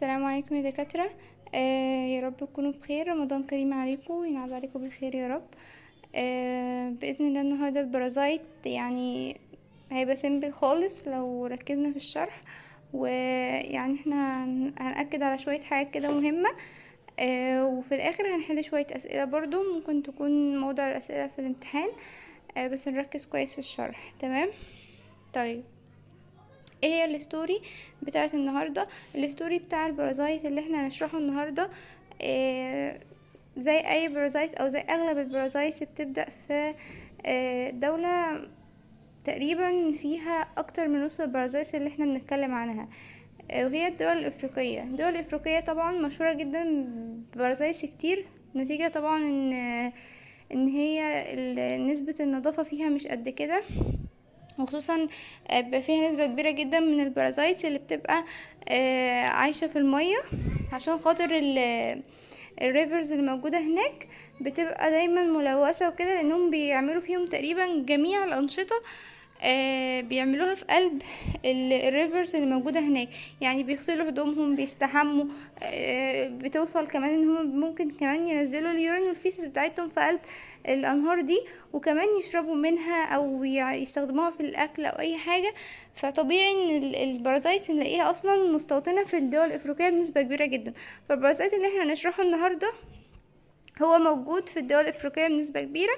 السلام عليكم يا دكاترة آه يا رب تكونوا بخير رمضان كريم عليكم وينعاد عليكم بالخير يا رب آه بإذن الله النهاردة البرازايت يعني هيبقى سيمبل خالص لو ركزنا في الشرح ويعني احنا هن- هنأكد على شوية حاجات كده مهمة آه وفي الآخر هنحل شوية أسئلة برضو ممكن تكون موضع الأسئلة في الامتحان آه بس نركز كويس في الشرح تمام طيب ايه هي الستوري بتاعت النهاردة الستوري بتاع البرازايت اللي احنا هنشرحه النهاردة إيه زي اي برازايت او زي اغلب البرازايت بتبدأ في آه، دولة تقريبا فيها اكتر من نص البرازايت اللي احنا بنتكلم عنها آه، وهي الدول الافريقية الدول الافريقية طبعا مشهورة جدا ببرازايت كتير نتيجة طبعا ان ان هي ال- نسبة النظافة فيها مش قد كده وخصوصا آه، بيبقى فيها نسبة كبيرة جدا من البرازايتس اللي بتبقى آه، عايشة في المية عشان خاطر ال الريفرز اللي موجودة هناك بتبقى دايما ملوثة وكده لانهم بيعملوا فيهم تقريبا جميع الانشطة آه، بيعملوها في قلب الريفرز اللي موجودة هناك يعني بيغسلوا هدومهم بيستحموا آه، بتوصل كمان ان هم ممكن كمان ينزلوا اليورين والفيسز بتاعتهم في قلب الانهار دي وكمان يشربوا منها او يع- يستخدموها في الاكل او اي حاجة فطبيعي ان ال- البرازيت نلاقيها اصلا مستوطنة في الدول الافريقية بنسبة كبيرة جدا فالبرازيت اللي احنا هنشرحه النهاردة هو موجود في الدول الافريقية بنسبة كبيرة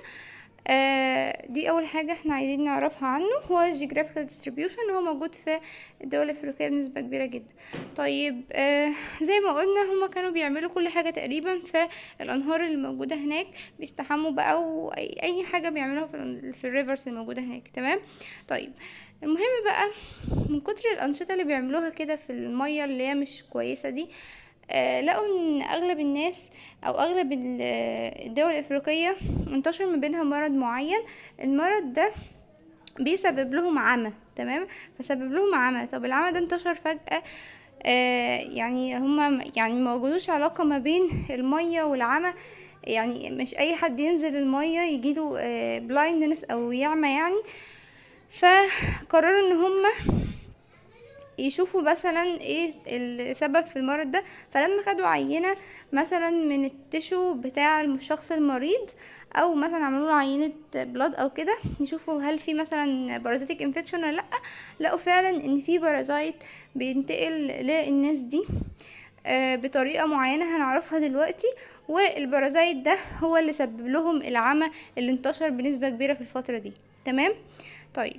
آه دي اول حاجة احنا عايزين نعرفها عنه هو geographical distribution هو موجود في الدول الافريقية بنسبة كبيرة جدا طيب آه زي ما قلنا هما كانوا بيعملوا كل حاجة تقريبا في الانهار اللي موجودة هناك بيستحموا بقى واي اي حاجة بيعملوها في, ال- في الريفرز الموجودة هناك تمام طيب المهم بقى من كتر الانشطة اللي بيعملوها كده في المية اللي هي مش كويسة دي آه، لقوا ان اغلب الناس او اغلب ال- آه، الدول الافريقيه انتشر ما بينها مرض معين المرض ده بيسبب لهم عمى تمام فسبب لهم عمى طب العمى ده انتشر فجأة آه يعني هما يعني ما وجدوش علاقة ما بين المية والعمى يعني مش اي حد ينزل المية يجيله آه بلايندنس او يعمى يعني فقرروا ان هما يشوفوا مثلا ايه السبب في المرض ده فلما خدوا عينة مثلا من التشو بتاع الشخص المريض او مثلا عملوا له عينة بلاد او كده يشوفوا هل في مثلا بارازيتك انفكشن ولا لا لقوا فعلا ان في بارازايت بينتقل للناس دي آه، بطريقة معينة هنعرفها دلوقتي والبارازايت ده هو اللي سبب لهم العمى اللي انتشر بنسبة كبيرة في الفترة دي تمام طيب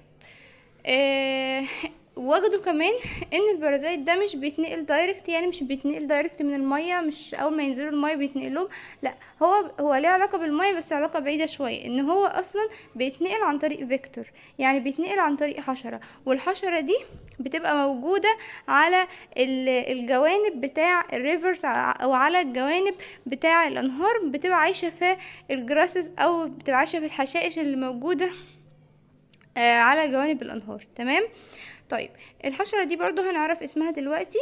آه، وجدوا كمان ان البارازيت ده مش بيتنقل دايركت يعني مش بيتنقل دايركت من الميه مش اول ما ينزلوا الميه بيتنقلهم لا هو هو ليه علاقه بالميه بس علاقه بعيده شويه ان هو اصلا بيتنقل عن طريق فيكتور يعني بيتنقل عن طريق حشره والحشره دي بتبقى موجوده على ال- الجوانب بتاع الريفرز او على الجوانب بتاع الانهار بتبقى عايشه في الجراسز او بتبقى عايشه في الحشائش اللي موجوده آه، على جوانب الانهار تمام طيب الحشرة دي برضو هنعرف اسمها دلوقتي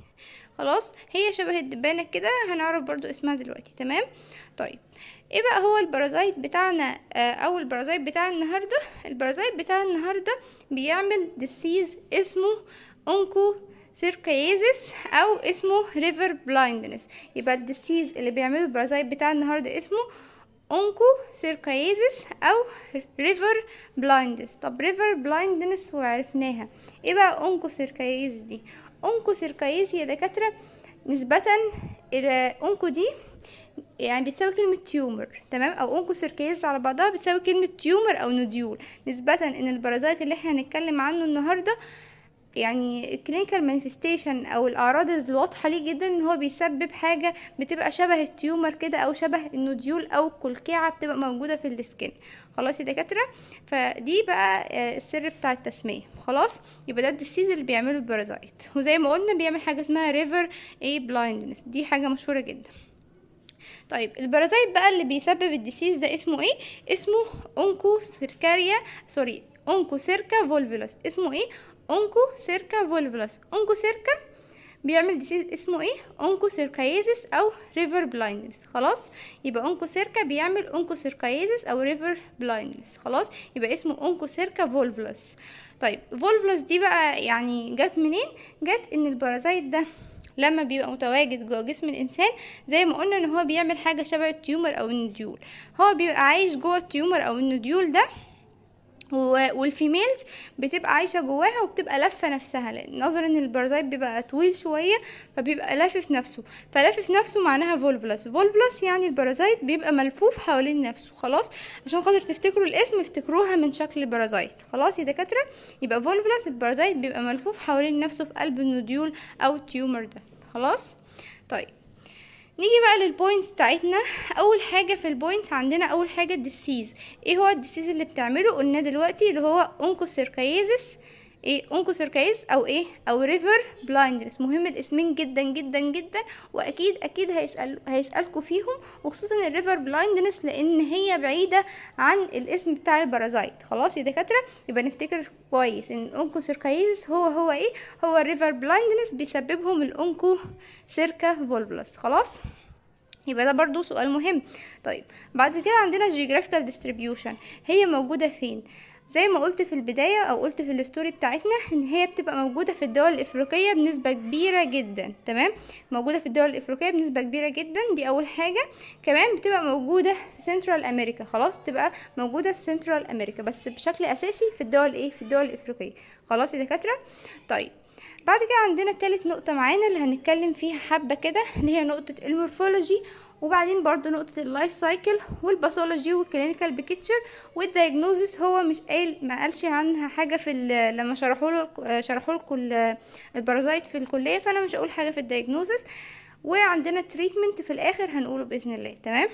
خلاص هي شبه الدبانة كده هنعرف برضو اسمها دلوقتي تمام طيب ايه بقى هو البرازيت بتاعنا آه، او البرازيت بتاع النهاردة البرازيت بتاع النهاردة بيعمل ديسيز اسمه اونكو سيركايزس او اسمه ريفر بلايندنس يبقى الديسيز اللي بيعمله البرازيت بتاع النهاردة اسمه اونكو سيركايزس او ريفر بلايندنس طب ريفر بلايندنس وعرفناها ايه بقى اونكو سيركايزس دي اونكو سيركايز يا دكاتره نسبه الى اونكو دي يعني بتساوي كلمة تيومر تمام او اونكو سيركايز على بعضها بتساوي كلمة تيومر او نوديول نسبة ان البرازيت اللي احنا هنتكلم عنه النهاردة يعني الكلينيكال مانيفستيشن او الاعراض الواضحه ليه جدا ان هو بيسبب حاجه بتبقى شبه التيومر كده او شبه النوديول او كلكعه بتبقى موجوده في السكين خلاص يا دكاتره فدي بقى آه، السر بتاع التسميه خلاص يبقى ده الديسيز اللي بيعمله البارازايت وزي ما قلنا بيعمل حاجه اسمها ريفر اي بلايندنس دي حاجه مشهوره جدا طيب البارازيت بقى اللي بيسبب الديسيز ده اسمه ايه اسمه اونكو سيركاريا سوري اونكو سيركا فولفيلوس اسمه ايه اونكو سيركا فولفيلوس اونكو سيركا بيعمل ديسيز اسمه ايه اونكو سيركايزس او ريفر بلايندنس خلاص يبقى اونكو سيركا بيعمل اونكو سيركايزس او ريفر بلايندنس خلاص يبقى اسمه اونكو سيركا فولفلس طيب فولفلس دي بقى يعني جت منين جت ان البارازيت ده لما بيبقى متواجد جوه جسم الانسان زي ما قلنا ان هو بيعمل حاجه شبه التيومر او النديول هو بيبقى عايش جوه التيومر او النديول ده و- والفيميلز بتبقى عايشة جواها وبتبقى لافة نفسها لأن نظرا ان البارازايت بيبقى طويل شوية فبيبقى لافف نفسه فلافف نفسه معناها فولفلس فولفلس يعني البارازايت بيبقى ملفوف حوالين نفسه خلاص عشان خاطر تفتكروا الاسم افتكروها من شكل البارازايت خلاص يا دكاترة يبقى فولفلس البارازايت بيبقى ملفوف حوالين نفسه في قلب النوديول او التيومر ده خلاص طيب نيجي بقى للبوينتس بتاعتنا اول حاجه في البوينتس عندنا اول حاجه الديسيز ايه هو الديسيز اللي بتعمله قلنا دلوقتي اللي هو اونكوسيركايزس ايه اونكوسيركايز او ايه او ريفر بلايندنس مهم الاسمين جدا جدا جدا واكيد اكيد هيسال هيسالكوا فيهم وخصوصا الريفر بلايندنس لان هي بعيده عن الاسم بتاع البارازايت خلاص يا دكاتره يبقى نفتكر كويس ان الاونكوسيركايزس هو هو ايه هو الريفر بلايندنس بيسببهم الاونكو سيركا فولفلس خلاص يبقى ده برضو سؤال مهم طيب بعد كده عندنا geographical distribution هي موجودة فين زي ما قلت في البداية او قلت في الستوري بتاعتنا ان هي بتبقى موجودة في الدول الافريقية بنسبة كبيرة جدا تمام موجودة في الدول الافريقية بنسبة كبيرة جدا دي اول حاجة كمان بتبقى موجودة في سنترال امريكا خلاص بتبقى موجودة في سنترال امريكا بس بشكل اساسي في الدول ايه في الدول الافريقية خلاص يا دكاترة طيب بعد كده عندنا تالت نقطة معانا اللي هنتكلم فيها حبة كده اللي هي نقطة المورفولوجي وبعدين برضو نقطة اللايف سايكل والباثولوجي والكلينيكال بيكتشر والدايجنوزس هو مش قايل ما قالش عنها حاجة في ال- لما شرحوا له شرحوا لكم ال- البارازايت في الكلية فانا مش هقول حاجة في الدايجنوزس وعندنا تريتمنت في الاخر هنقوله باذن الله تمام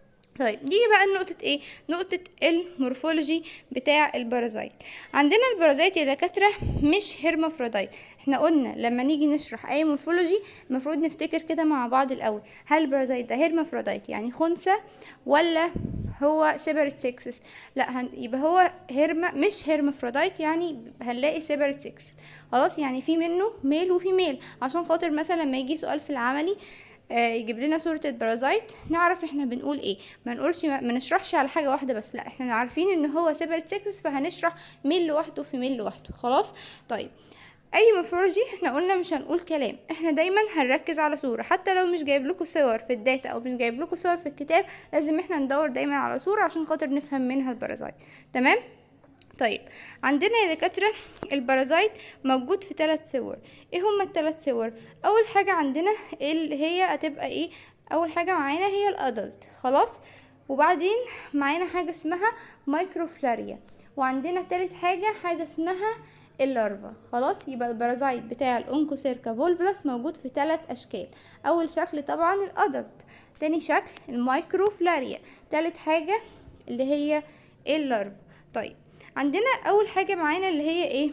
طيب نيجي بقى لنقطة ايه نقطة المورفولوجي بتاع البارازايت عندنا البارازايت يا دكاترة مش هيرمافرودايت احنا قلنا لما نيجي نشرح اي مورفولوجي المفروض نفتكر كده مع بعض الاول هل البارازايت ده هيرمافرودايت يعني خنثى ولا هو سيبرت سكسس لا هن... يبقى هو هيرما مش هيرمافرودايت يعني هنلاقي سيبرت سكس خلاص يعني في منه ميل وفي ميل عشان خاطر مثلا لما يجي سؤال في العملي آه، يجيب لنا صورة البارازايت نعرف احنا بنقول ايه ما نقولش ما ما نشرحش على حاجة واحدة بس لا احنا عارفين ان هو سيبرت سكسس فهنشرح ميل لوحده في ميل لوحده خلاص طيب اي مورفولوجي احنا قلنا مش هنقول كلام احنا دايما هنركز على صورة حتى لو مش جايب لكم صور في الداتا او مش جايب لكم صور في الكتاب لازم احنا ندور دايما على صورة عشان خاطر نفهم منها البارازايت تمام طيب عندنا يا دكاترة البارازايت موجود في ثلاث صور ايه هما الثلاث صور اول حاجة عندنا اللي هي هتبقى ايه اول حاجة معانا هي الادلت خلاص وبعدين معانا حاجة اسمها مايكروفلاريا وعندنا تالت حاجة حاجة اسمها اللارفا خلاص يبقى البارازايت بتاع الأونكوسيركا فولفلس موجود في ثلاث أشكال أول شكل طبعا الأدلت تاني شكل المايكروفلاريا تالت حاجة اللي هي اللارفا طيب عندنا أول حاجة معانا اللي هي ايه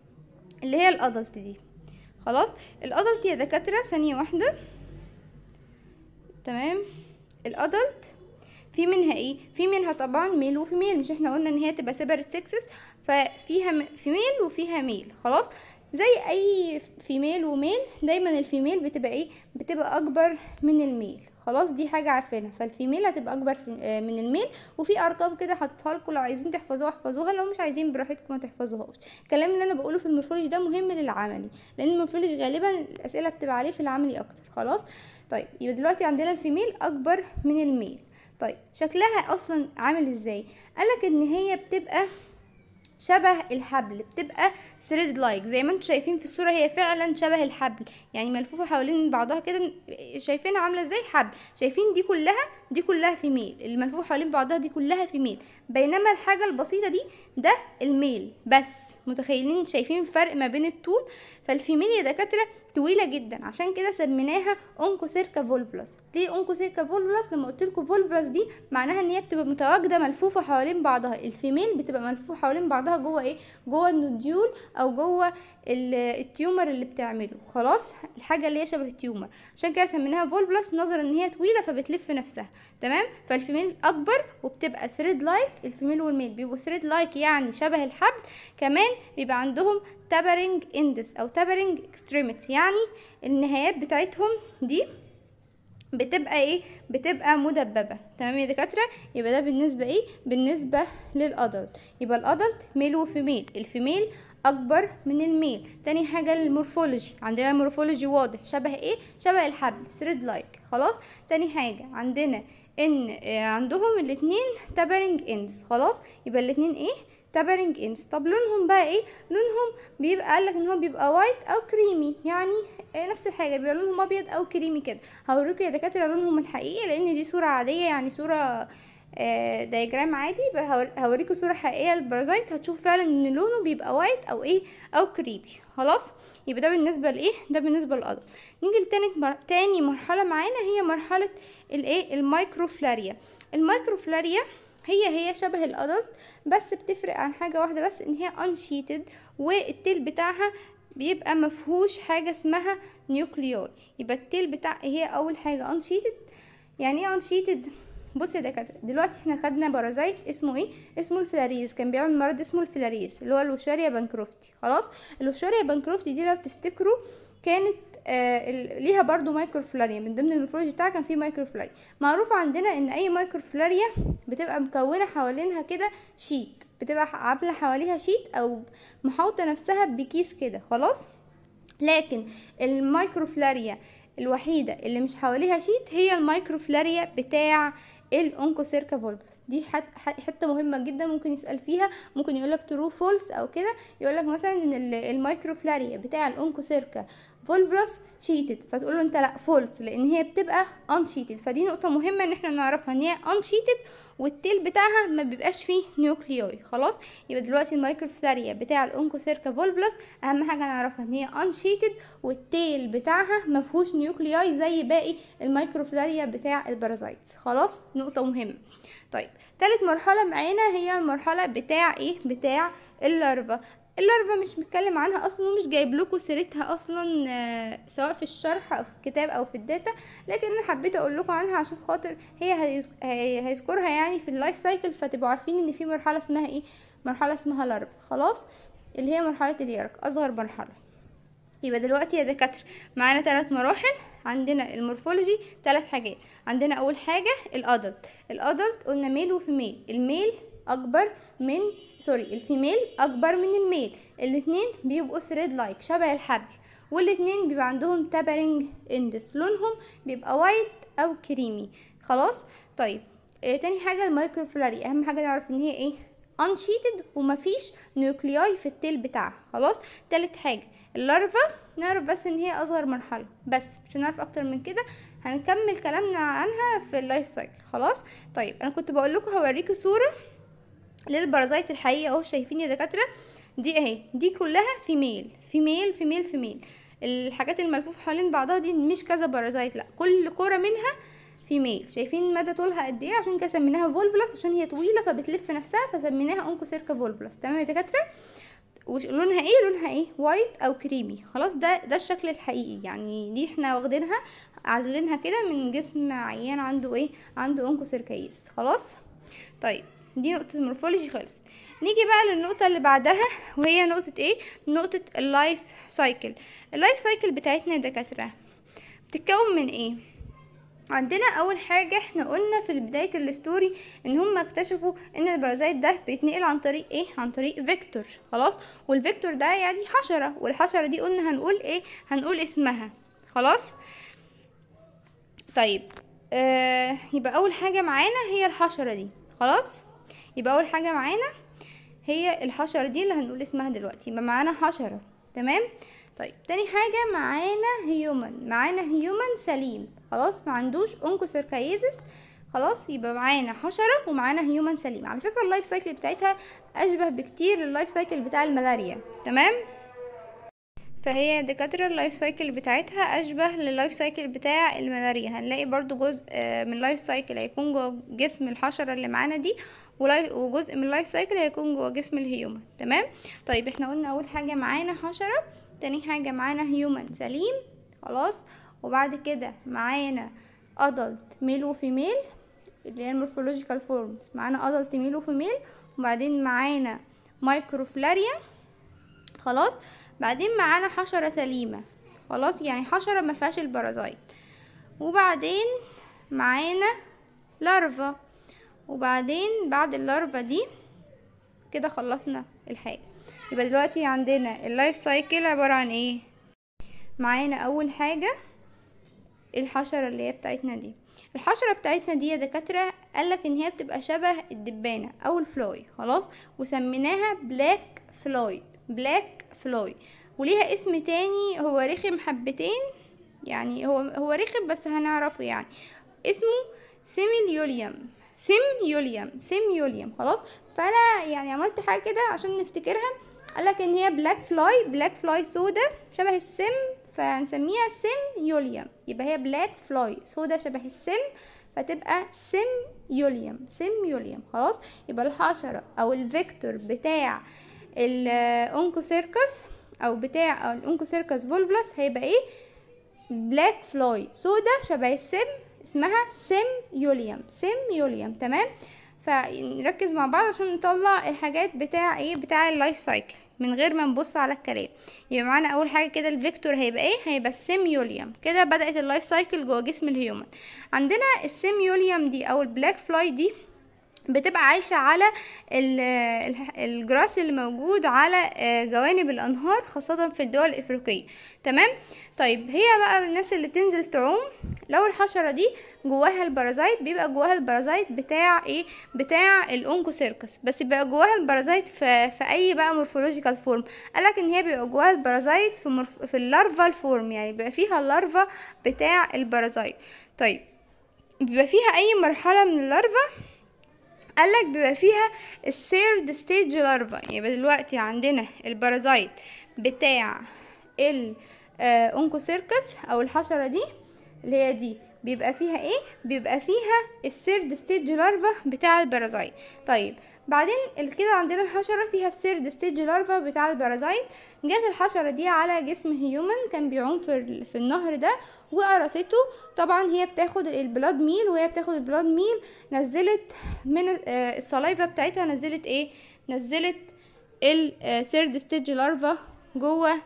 اللي هي الأدلت دي خلاص الأدلت يا دكاترة ثانية واحدة تمام الأدلت في منها ايه في منها طبعا ميل وفيميل مش احنا قلنا ان هي تبقى سيبرت سكسس ففيها م- فيميل وفيها ميل خلاص زي اي فيميل وميل دايما الفيميل بتبقى ايه بتبقى اكبر من الميل خلاص دي حاجة عارفينها فالفيميل هتبقى اكبر في- آه، من الميل وفي ارقام كده حاططها لكم لو عايزين تحفظوها احفظوها لو مش عايزين براحتكم ما تحفظوهاش الكلام اللي انا بقوله في المورفولوجي ده مهم للعملي لان المورفولوجي غالبا الاسئله بتبقى عليه في العملي اكتر خلاص طيب يبقى دلوقتي عندنا الفيميل اكبر من الميل طيب شكلها اصلا عامل ازاي قالك ان هي بتبقى شبه الحبل بتبقى ثريد لايك زي ما انتم شايفين في الصوره هي فعلا شبه الحبل يعني ملفوفه حوالين بعضها كده شايفينها عامله ازاي حبل شايفين دي كلها دي كلها في ميل الملفوفه حوالين بعضها دي كلها في ميل بينما الحاجه البسيطه دي ده الميل بس متخيلين شايفين الفرق ما بين الطول فالفيميل يا دكاتره طويله جدا عشان كده سميناها اونكوسيركا فولفلس ليه اونكوسيركا فولفلس لما قلت لكم فولفلس دي معناها ان هي بتبقى متواجده ملفوفه حوالين بعضها الفيميل بتبقى ملفوفه حوالين بعضها جوه ايه جوه النوديول او جوه ال- التيومر اللي بتعمله خلاص الحاجه اللي هي شبه التيومر عشان كده سميناها فولفلس نظرا ان هي طويله فبتلف نفسها تمام فالفيميل اكبر وبتبقى ثريد لايك الفيميل والميل بيبقوا ثريد لايك يعني شبه الحبل كمان بيبقى عندهم تابرنج اندس او تابرنج اكستريميتي يعني النهايات بتاعتهم دي بتبقى ايه بتبقى مدببه تمام يا دكاتره يبقى ده بالنسبه ايه بالنسبه للادلت يبقى الادلت ميل وفيميل الفيميل اكبر من الميل تاني حاجه المورفولوجي عندنا المورفولوجي واضح شبه ايه شبه الحبل ثريد لايك خلاص تاني حاجه عندنا ان آه، عندهم الاتنين تابرنج اندز خلاص يبقى الاتنين ايه تابرنج اندز طب لونهم بقى ايه لونهم بيبقى قالك ان هو بيبقى وايت او كريمي يعني إيه نفس الحاجه بيبقى لونهم ابيض او كريمي كده هوريكم يا دكاتره لونهم الحقيقي لان دي صوره عاديه يعني صوره آه، دايجرام عادي بقى هور- هوريكم صوره حقيقيه للبارازايت هتشوف فعلا ان لونه بيبقى وايت او ايه او كريمي خلاص يبقى ده بالنسبه لايه ده بالنسبه للقدر نيجي لتاني مر... تاني مرحله معانا هي مرحله الايه المايكروفلاريا المايكروفلاريا هي هي شبه الادلت بس بتفرق عن حاجه واحده بس ان هي انشيتد والتيل بتاعها بيبقى مفهوش حاجه اسمها نيوكليوي يبقى التيل بتاع هي اول حاجه انشيتد يعني ايه انشيتد بص يا دكاتره دلوقتي احنا خدنا بارازايت اسمه ايه اسمه الفلاريز كان بيعمل مرض اسمه الفلاريز اللي هو الوشاريا بانكروفتي خلاص الوشاريا بانكروفتي دي لو تفتكروا كانت آه ال- ليها برضو مايكروفلاريا من ضمن المورفولوجي بتاعها كان في مايكروفلاريا معروف عندنا ان اي مايكروفلاريا بتبقى مكونه حوالينها كده شيت بتبقى ح- عامله حواليها شيت او محاوطه نفسها بكيس كده خلاص لكن المايكروفلاريا الوحيدة اللي مش حواليها شيت هي المايكروفلاريا بتاع الأونكوسيركا فولفس دي حت- ح- حتة مهمة جدا ممكن يسأل فيها ممكن يقولك ترو فولس أو كده يقولك مثلا إن ال- المايكروفلاريا بتاع الأونكوسيركا فولفرس شيتد فتقول له انت لا فولس لان هي بتبقى انشيتد فدي نقطه مهمه ان احنا نعرفها ان هي انشيتد والتيل بتاعها ما بيبقاش فيه نيوكليوي خلاص يبقى دلوقتي المايكروفلاريا بتاع الانكوسيركا فولفلس اهم حاجه نعرفها ان هي انشيتد والتيل بتاعها ما فيهوش نيوكليوي زي باقي المايكروفلاريا بتاع البارازايتس خلاص نقطه مهمه طيب تالت مرحله معانا هي المرحله بتاع ايه بتاع اللارفا اللارفا مش متكلم عنها اصلا ومش جايب لكم سيرتها اصلا آه، سواء في الشرح او في الكتاب او في الداتا لكن انا حبيت اقول لكم عنها عشان خاطر هي هيذ- هي- هيذكرها يعني في اللايف سايكل فتبقوا عارفين ان في مرحله اسمها ايه مرحله اسمها لارفا خلاص اللي هي مرحله اليرك اصغر مرحله يبقى دلوقتي يا دكاتره معانا ثلاث مراحل عندنا المورفولوجي ثلاث حاجات عندنا اول حاجه الادلت الادلت قلنا ميل وفيميل الميل اكبر من سوري الفيميل اكبر من الميل الاتنين بيبقوا ثريد لايك شبه الحبل والاتنين بيبقى عندهم تابرنج اندس لونهم بيبقى وايت او كريمي خلاص طيب آه تاني حاجه المايكروفلاري اهم حاجه نعرف ان هي ايه انشيتد ومفيش نيوكلياي في التيل بتاعها خلاص تالت حاجه اللارفا نعرف بس ان هي اصغر مرحله بس مش هنعرف اكتر من كده هنكمل كلامنا عنها في اللايف سايكل خلاص طيب انا كنت بقول لكم هوريكم صوره للبرازيت الحقيقي اهو شايفين يا دكاتره دي اهي دي كلها فيميل فيميل فيميل فيميل الحاجات الملفوفه حوالين بعضها دي مش كذا بارازايت لا كل كوره منها فيميل شايفين مدى طولها قد ايه عشان كده سميناها فولفلس عشان هي طويله فبتلف نفسها فسميناها اونكوسيركا فولفلس تمام يا دكاتره وش لونها ايه لونها ايه وايت او كريمي خلاص ده ده الشكل الحقيقي يعني دي احنا واخدينها عازلينها كده من جسم عيان عنده ايه عنده اونكوسيركايز خلاص طيب دي نقطة المورفولوجي خلص نيجي بقى للنقطة اللي بعدها وهي نقطة ايه نقطة اللايف سايكل اللايف سايكل بتاعتنا يا دكاترة بتتكون من ايه عندنا اول حاجة احنا قلنا في بداية الستوري ان هم اكتشفوا ان البرازيت ده بيتنقل عن طريق ايه عن طريق فيكتور خلاص والفيكتور ده يعني حشرة والحشرة دي قلنا هنقول ايه هنقول اسمها خلاص طيب آه يبقى اول حاجة معانا هي الحشرة دي خلاص يبقى اول حاجة معانا هي الحشرة دي اللي هنقول اسمها دلوقتي يبقى معانا حشرة تمام طيب تاني حاجة معانا هيومن معانا هيومن سليم خلاص ما عندوش اونكوسيركايزس خلاص يبقى معانا حشرة ومعانا هيومن سليم على فكرة اللايف سايكل بتاعتها اشبه بكتير لللايف سايكل بتاع الملاريا تمام فهي دكاترة اللايف سايكل بتاعتها أشبه لللايف سايكل بتاع الملاريا هنلاقي برضو جزء آه، من اللايف سايكل هيكون جوه جسم الحشرة اللي معانا دي ولاي- وجزء من اللايف سايكل هيكون جوه جسم الهيومن تمام طيب احنا قلنا أول حاجة معانا حشرة تاني حاجة معانا هيومن سليم خلاص وبعد كده معانا adult ميل وفيميل اللي هي المورفولوجيكال فورمز معانا adult ميل وفيميل وبعدين معانا مايكروفلاريا خلاص بعدين معانا حشرة سليمة خلاص يعني حشرة ما فيهاش البرازيت وبعدين معانا لارفا وبعدين بعد اللارفا دي كده خلصنا الحاجة يبقى دلوقتي عندنا اللايف سايكل عبارة عن ايه معانا اول حاجة الحشرة اللي هي بتاعتنا دي الحشرة بتاعتنا دي يا دكاترة قالك ان هي بتبقى شبه الدبانة او الفلاي خلاص وسميناها بلاك فلاي بلاك فلاي وليها اسم تاني هو رخم حبتين يعني هو هو رخم بس هنعرفه يعني اسمه سيميليوليوم سيميوليوم سيميوليوم خلاص فانا يعني عملت حاجه كده عشان نفتكرها قالك ان هي بلاك فلاي بلاك فلاي سودا شبه السم فنسميها سيميوليوم يبقى هي بلاك فلاي سودا شبه السم فتبقى سيميوليوم سيميوليوم خلاص يبقى الحشره او الفيكتور بتاع الاونكوسيركس او بتاع الاونكوسيركس فولفلس هيبقى ايه بلاك فلاي سودا شبه السم اسمها سيميوليوم سيميوليوم تمام فنركز مع بعض عشان نطلع الحاجات بتاع ايه بتاع اللايف سايكل من غير ما نبص على الكلام يبقى معانا اول حاجه كده الفيكتور هيبقى ايه هيبقى السيميوليوم كده بدات اللايف سايكل جوه جسم الهيومن عندنا السيميوليوم دي او البلاك فلاي دي بتبقى عايشة على الجراس اللي موجود على جوانب الأنهار خاصة في الدول الإفريقية تمام طيب هي بقى الناس اللي بتنزل تعوم لو الحشرة دي جواها البارازايت بيبقى جواها البارازايت بتاع ايه بتاع الاونكوسيركس بس بيبقى جواها البارازايت في, في اي بقى مورفولوجيكال فورم قالك ان هي بيبقى جواها البارازايت في, مرف... في اللارفال فورم يعني بيبقى فيها اللارفا بتاع البارازايت طيب بيبقى فيها اي مرحلة من اللارفا قالك بيبقى فيها السيرد ستيج لارفا يبقى دلوقتي عندنا البارازايت بتاع الاونكوسيركس او الحشرة دي اللي هي دي بيبقى فيها ايه بيبقى فيها السيرد ستيج لارفا بتاع البارازايت طيب بعدين كده عندنا الحشرة فيها السيرد ستيج لارفا بتاع البارازايت جت الحشرة دي على جسم هيومن كان بيعوم في, في النهر ده وقرصته طبعا هي بتاخد البلاد ميل وهي بتاخد البلاد ميل نزلت من السلايفا بتاعتها نزلت ايه نزلت السيرد ستيج لارفا جوه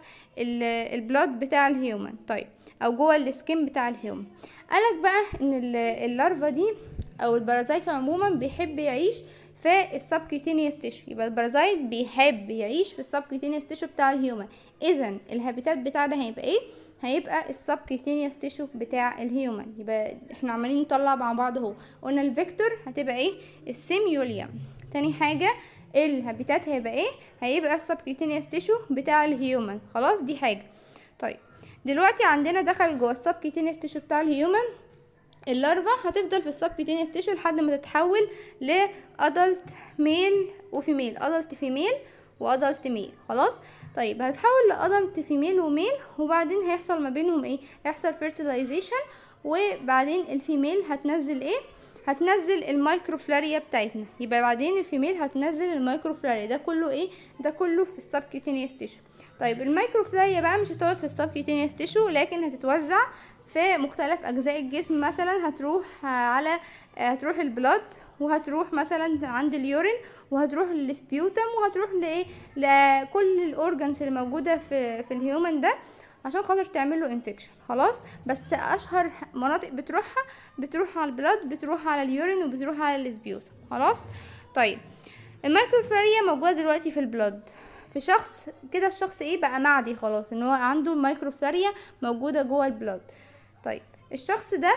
البلاد بتاع الهيومن طيب او جوه السكين بتاع الهيومن قالك بقى ان اللارفا دي او البارازايت عموما بيحب يعيش في السبكيوتينيوس تيشو يبقى البارازايت بيحب يعيش في السبكيوتينيوس تيشو بتاع الهيومن اذا الهابيتات بتاعنا هيبقى ايه هيبقى السبكيوتينيوس تيشو بتاع الهيومن يبقى احنا عمالين نطلع مع بعض اهو قلنا الفيكتور هتبقى ايه السيميوليوم تاني حاجه الهابيتات هيبقى ايه هيبقى السبكيوتينيوس تيشو بتاع الهيومن خلاص دي حاجه طيب دلوقتي عندنا دخل جوه السبكيوتينيوس تيشو بتاع الهيومن اللارفا هتفضل في السبكيوتينيوس تيشو لحد ما تتحول لادلت ميل وفيميل ادلت فيميل وادلت ميل خلاص طيب هتتحول لادلت فيميل وميل وبعدين هيحصل ما بينهم ايه هيحصل فيرتلايزيشن وبعدين الفيميل هتنزل ايه هتنزل المايكروفلاريا بتاعتنا يبقى بعدين الفيميل هتنزل المايكروفلاريا ده كله ايه ده كله في السبكيوتينيوس تيشو طيب المايكروفلاريا بقى مش هتقعد في السبكيوتينيوس تيشو لكن هتتوزع في مختلف اجزاء الجسم مثلا هتروح على هتروح البلاد وهتروح مثلا عند اليورين وهتروح للسبيوتم وهتروح لايه لكل الاورجنز اللي موجوده في في الهيومن ده عشان خاطر تعمل له انفكشن خلاص بس اشهر مناطق بتروحها بتروح على البلاد بتروح على اليورين وبتروح على السبيوتم خلاص طيب المايكروفلاريا موجوده دلوقتي في البلاد في شخص كده الشخص ايه بقى معدي خلاص ان هو عنده المايكروفلاريا موجوده جوه البلاد طيب الشخص ده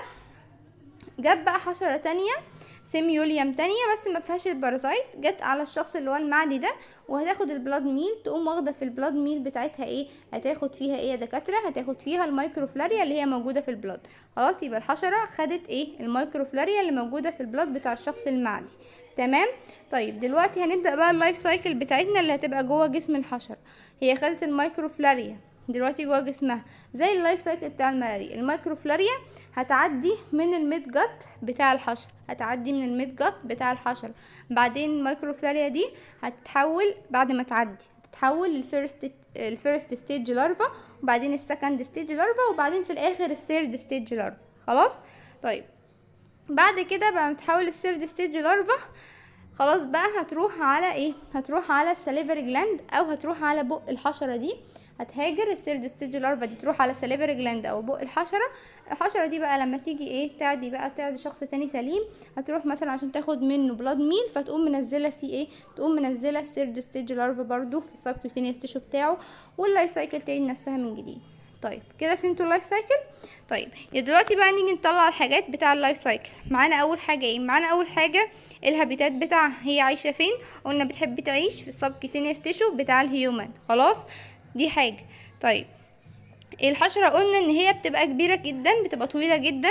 جاب بقى حشرة تانية سيميوليوم تانية بس ما فيهاش البارازايت جت على الشخص اللي هو المعدي ده وهتاخد البلاد ميل تقوم واخده في البلاد ميل بتاعتها ايه هتاخد فيها ايه يا دكاتره هتاخد فيها المايكروفلاريا اللي هي موجوده في البلاد خلاص يبقى الحشره خدت ايه المايكروفلاريا اللي موجوده في البلاد بتاع الشخص المعدي تمام طيب دلوقتي هنبدا بقى اللايف سايكل بتاعتنا اللي هتبقى جوه جسم الحشره هي خدت المايكروفلاريا دلوقتي جوه جسمها زي اللايف سايكل بتاع الملاريا المايكروفلاريا هتعدي من الميد جت بتاع الحشر هتعدي من الميد جت بتاع الحشر بعدين المايكروفلاريا دي هتتحول بعد ما تعدي هتتحول للفيرست الفيرست ستيج لارفا وبعدين السكند ستيج لارفا وبعدين في الاخر الثيرد ستيج لارفا خلاص طيب بعد كده بقى متحول الثيرد ستيج لارفا خلاص بقى هتروح على ايه هتروح على السليفري جلاند او هتروح على بق الحشره دي هتهاجر الثيرد ستيج لارفا دي تروح على سليفري جلاند او بق الحشره الحشره دي بقى لما تيجي ايه تعدي بقى تعدي شخص تاني سليم هتروح مثلا عشان تاخد منه بلاد ميل فتقوم منزله فيه ايه تقوم منزله الثيرد ستيج لارفا برضو في السبكوتينيوس تيشو بتاعه واللايف سايكل تاني نفسها من جديد طيب كده فهمتوا اللايف سايكل طيب يا دلوقتي بقى نيجي نطلع الحاجات بتاع اللايف سايكل معانا اول حاجه ايه معانا اول حاجه الهابيتات بتاعها هي عايشه فين قلنا بتحب تعيش في السبكيتينيوس تيشو بتاع الهيومن خلاص دي حاجه طيب الحشره قلنا ان هي بتبقى كبيره جدا بتبقى طويله جدا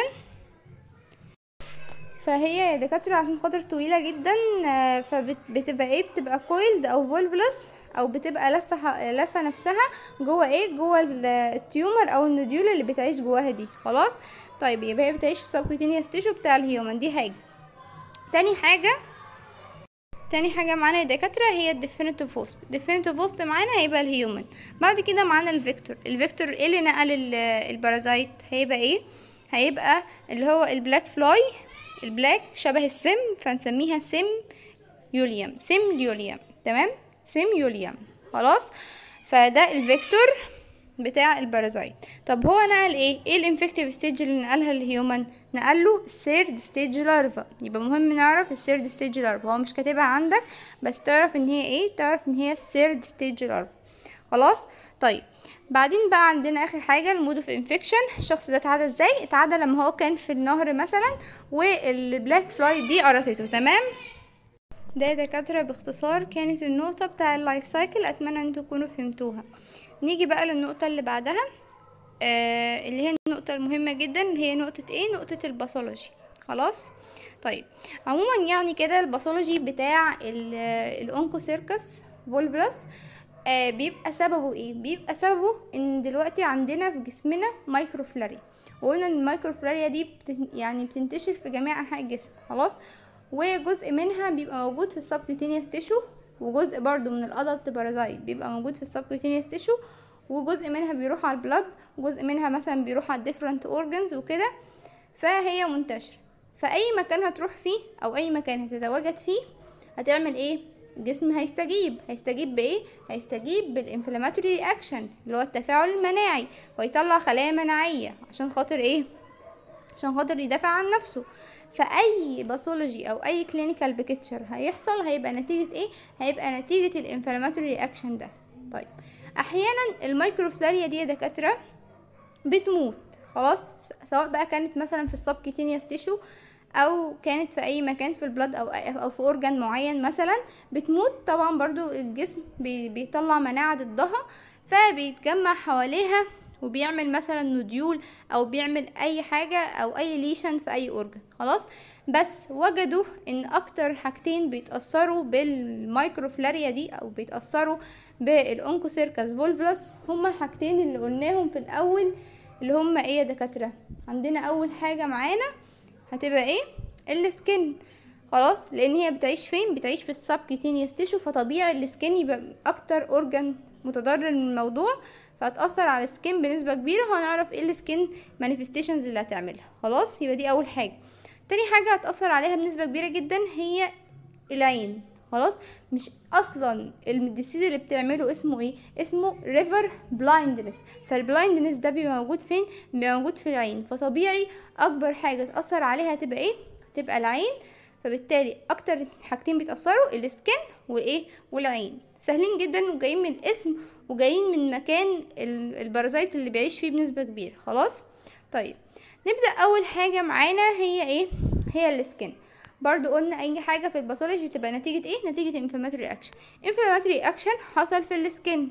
فهي يا دكاتره عشان خاطر طويله جدا آه، فبتبقى ايه بتبقى كويلد او فولفلس او بتبقى لفه ح- لفه نفسها جوه ايه جوه ال- التيومر او النوديول اللي بتعيش جواها دي خلاص طيب يبقى هي بتعيش في السبكوتينيوس تيشو بتاع الهيومن دي حاجه تاني حاجه تاني حاجة معانا يا دكاترة هي الديفينيتيف هوست الديفينيتيف هوست معانا هيبقى الهيومن بعد كده معانا الفيكتور الفيكتور ايه اللي نقل ال- البارازايت هيبقى ايه هيبقى اللي هو البلاك فلاي البلاك شبه السم فنسميها سم يوليوم سم يوليوم تمام سم يوليوم خلاص فده الفيكتور بتاع البارازايت طب هو نقل ايه ايه الانفكتيف ستيج اللي نقلها للهيومن نقله الثيرد ستيج لارفا يبقى مهم نعرف الثيرد ستيج لارفا هو مش كاتبها عندك بس تعرف ان هي ايه تعرف ان هي الثيرد ستيج لارفا خلاص طيب بعدين بقى عندنا اخر حاجه المود اوف انفكشن الشخص ده اتعدى ازاي اتعدى لما هو كان في النهر مثلا والبلاك فلاي دي قرصته تمام ده يا دكاترة باختصار كانت النقطة بتاع اللايف سايكل أتمنى أن تكونوا فهمتوها نيجي بقى للنقطة اللي بعدها آه اللي هي النقطة المهمة جدا اللي هي نقطة ايه نقطة الباثولوجي خلاص طيب عموما يعني كده الباثولوجي بتاع الأونكوسيركس فولفلس آه بيبقى سببه ايه بيبقى سببه ان دلوقتي عندنا في جسمنا مايكروفلاريا وقلنا ان المايكروفلاريا دي بتن يعني بتنتشر في جميع انحاء الجسم خلاص وجزء منها بيبقى موجود في السبكوتينيوس تيشو وجزء برضو من الادلت بارازايت بيبقى موجود في السبكوتينيوس تيشو وجزء منها بيروح على البلد وجزء منها مثلا بيروح على different organs وكده فهي منتشرة فأي مكان هتروح فيه أو أي مكان هتتواجد فيه هتعمل ايه الجسم هيستجيب هيستجيب بايه هيستجيب بالانفلاماتوري رياكشن اللي هو التفاعل المناعي ويطلع خلايا مناعية عشان خاطر ايه عشان خاطر يدافع عن نفسه فاي باثولوجي او اي كلينيكال بيكتشر هيحصل هيبقى نتيجه ايه هيبقى نتيجه الانفلاماتوري رياكشن ده طيب احيانا المايكروفلاريا دي يا دكاتره بتموت خلاص سواء بقى كانت مثلا في السبكيتينيوس تيشو او كانت في اي مكان في البلد او او في اورجان معين مثلا بتموت طبعا برضو الجسم بي- بيطلع مناعه ضدها فبيتجمع حواليها وبيعمل مثلا نوديول او بيعمل اي حاجه او اي ليشن في اي اورجان خلاص بس وجدوا ان اكتر حاجتين بيتاثروا بالمايكروفلاريا دي او بيتاثروا بالاونكوسيركس فولفلس هما الحاجتين اللي قلناهم في الاول اللي هما ايه يا دكاتره عندنا اول حاجه معانا هتبقى ايه السكن خلاص لان هي بتعيش فين بتعيش في السبكيتينيوس تيشو فطبيعي السكن يبقى اكتر اورجان متضرر من الموضوع فهتأثر على السكين بنسبة كبيرة وهنعرف ايه السكين مانيفستيشنز اللي هتعملها خلاص يبقى دي اول حاجة تاني حاجة هتأثر عليها بنسبة كبيرة جدا هي العين خلاص مش اصلا الديسيز اللي بتعمله اسمه ايه اسمه ريفر بلايندنس فالبلايندنس ده بيبقى موجود فين بيبقى موجود في العين فطبيعي اكبر حاجه تاثر عليها هتبقى ايه تبقى العين فبالتالي اكتر حاجتين بيتاثروا السكن وايه والعين سهلين جدا وجايين من الاسم وجايين من مكان ال- البارازيت اللي بيعيش فيه بنسبه كبيره خلاص طيب نبدا اول حاجه معانا هي ايه هي السكن برضو قلنا اي حاجه في الباثولوجي تبقى نتيجه ايه نتيجه انفلاماتوري اكشن انفلاماتوري اكشن حصل في السكن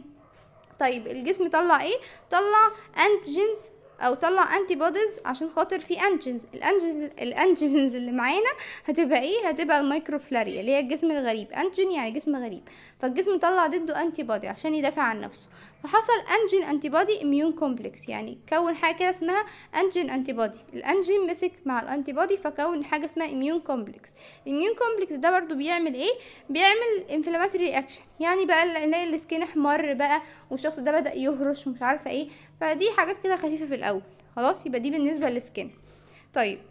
طيب الجسم طلع ايه طلع انتيجنز او طلع انتي بوديز عشان خاطر في انتيجنز الانتيجنز الانتيجنز اللي معانا هتبقى ايه هتبقى المايكروفلاريا اللي هي الجسم الغريب انتيجين يعني جسم غريب فالجسم طلع ضده انتي بودي عشان يدافع عن نفسه فحصل انجين انتي بودي اميون كومبلكس يعني كون حاجه كده اسمها انجين انتي بودي الانجين مسك مع الانتي بودي فكون حاجه اسمها اميون كومبلكس الاميون كومبلكس ده برضو بيعمل ايه بيعمل انفلاماتوري اكشن يعني بقى نلاقي السكين احمر بقى والشخص ده بدا يهرش ومش عارفه ايه فدي حاجات كده خفيفه في الاول خلاص يبقى دي بالنسبه للسكين طيب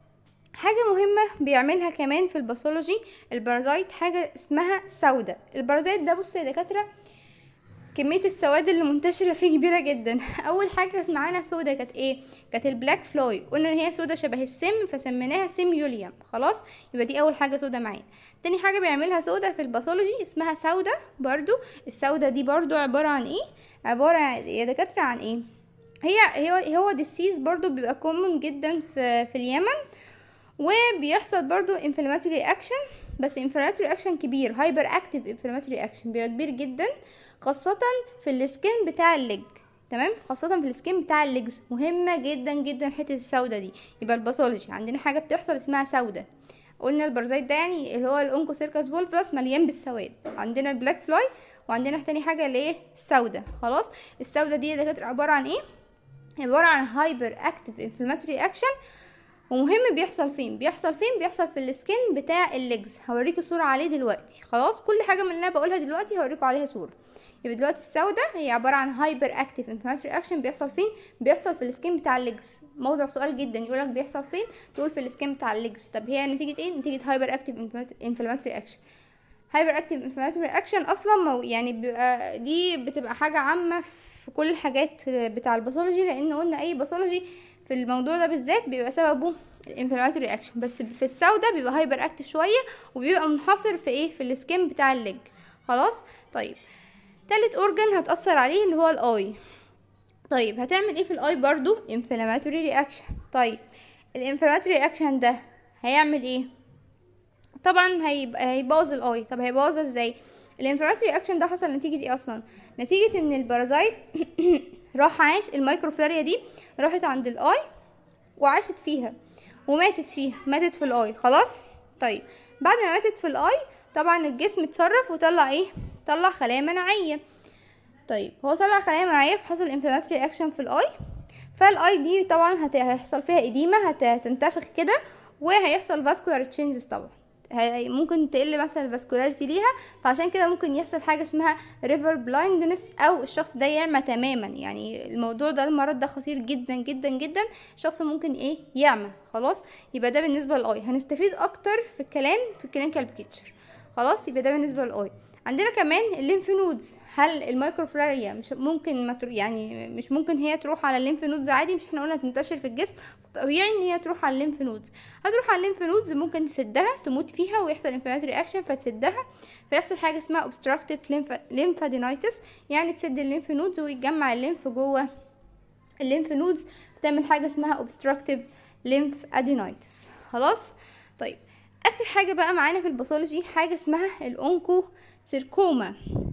حاجة مهمة بيعملها كمان في الباثولوجي البارازايت حاجة اسمها سودا البارازايت ده بص يا دكاترة كميه السواد اللي منتشره فيه كبيره جدا اول حاجه كانت معانا سودا كانت ايه كانت البلاك فلوي قلنا ان هي سودا شبه السم فسميناها سيميوليوم خلاص يبقى دي اول حاجه سودا معانا تاني حاجه بيعملها سودا في الباثولوجي اسمها سودا برضو السودا دي برضو عباره عن ايه عباره يا دكاتره عن ايه هي هي هو ديسيز برضو بيبقى كومن جدا في في اليمن وبيحصل برضو انفلاماتوري اكشن بس انفلاماتوري اكشن كبير هايبر اكتيف انفلاماتوري اكشن بيبقى كبير جدا خاصة في السكين بتاع الليج تمام خاصة في السكين بتاع الليجز مهمة جدا جدا حتة السودة دي يبقى الباثولوجي عندنا حاجة بتحصل اسمها سودة قلنا البرزيت ده يعني اللي هو الاونكوسيركس فولفلس مليان بالسواد عندنا البلاك فلاي وعندنا تاني حاجة اللي ايه السودة خلاص السودة دي دكاترة عبارة عن ايه عبارة عن هايبر اكتيف انفلاماتوري اكشن ومهم بيحصل فين بيحصل فين بيحصل في السكين بتاع الليجز هوريكم صورة عليه دلوقتي خلاص كل حاجة من اللي انا بقولها دلوقتي هوريكم عليها صورة يبقى دلوقتي السوداء هي عبارة عن هايبر اكتيف انفلاماتوري اكشن بيحصل فين بيحصل في السكين بتاع الليجز موضوع سؤال جدا يقولك بيحصل فين تقول في السكين بتاع الليجز طب هي نتيجة ايه نتيجة هايبر اكتيف انفلاماتوري اكشن هايبر اكتيف انفلاماتوري اكشن اصلا مو يعني بيبقى دي بتبقى حاجة عامة في كل الحاجات بتاع الباثولوجي لان قلنا اي باثولوجي في الموضوع ده بالذات بيبقى سببه الانفلاماتوري اكشن بس في السوداء بيبقى هايبر اكتف شويه وبيبقى منحصر في ايه في السكين بتاع الليج خلاص طيب تالت اورجن هتاثر عليه اللي هو الاي طيب هتعمل ايه في الاي برضو انفلاماتوري رياكشن طيب الانفلاماتوري رياكشن ده هيعمل ايه طبعا هيبقى هيبوظ الاي طب هيبوظها ازاي الانفلاماتوري رياكشن ده حصل نتيجه ايه اصلا نتيجه ان البارازايت راح عاش الميكروفلاريا دي راحت عند الاي وعاشت فيها وماتت فيها ماتت في الاي خلاص طيب بعد ما ماتت في الاي طبعا الجسم اتصرف وطلع ايه طلع خلايا مناعيه طيب هو طلع خلايا مناعيه فحصل انفلاماتوري اكشن في الاي فالاي دي طبعا هت- هيحصل فيها اديمه هتنتفخ كده وهيحصل فاسكولار تشينجز طبعا هي- ممكن تقل مثلا الفاسكولاريتي ليها فعشان كده ممكن يحصل حاجه اسمها ريفر بلايندنس او الشخص ده يعمى تماما يعني الموضوع ده المرض ده خطير جدا جدا جدا الشخص ممكن ايه يعمى خلاص يبقى ده بالنسبه للاي هنستفيد اكتر في الكلام في الكلينيكال بيكتشر خلاص يبقى ده بالنسبه للاي عندنا كمان الليمف نودز هل الميكروفلاريا مش ممكن ما تر... يعني مش ممكن هي تروح على الليمف نودز عادي مش احنا قلنا تنتشر في الجسم طبيعي ان هي تروح على الليمف نودز هتروح على الليمف نودز ممكن تسدها تموت فيها ويحصل انفلاماتوري اكشن فتسدها فيحصل حاجه اسمها obstructive lymph يعني تسد الليمف نودز ويتجمع الليمف جوه الليمف نودز بتعمل حاجه اسمها obstructive lymphadenitis خلاص طيب اخر حاجه بقى معانا في الباثولوجي حاجه اسمها الاونكو سيركوما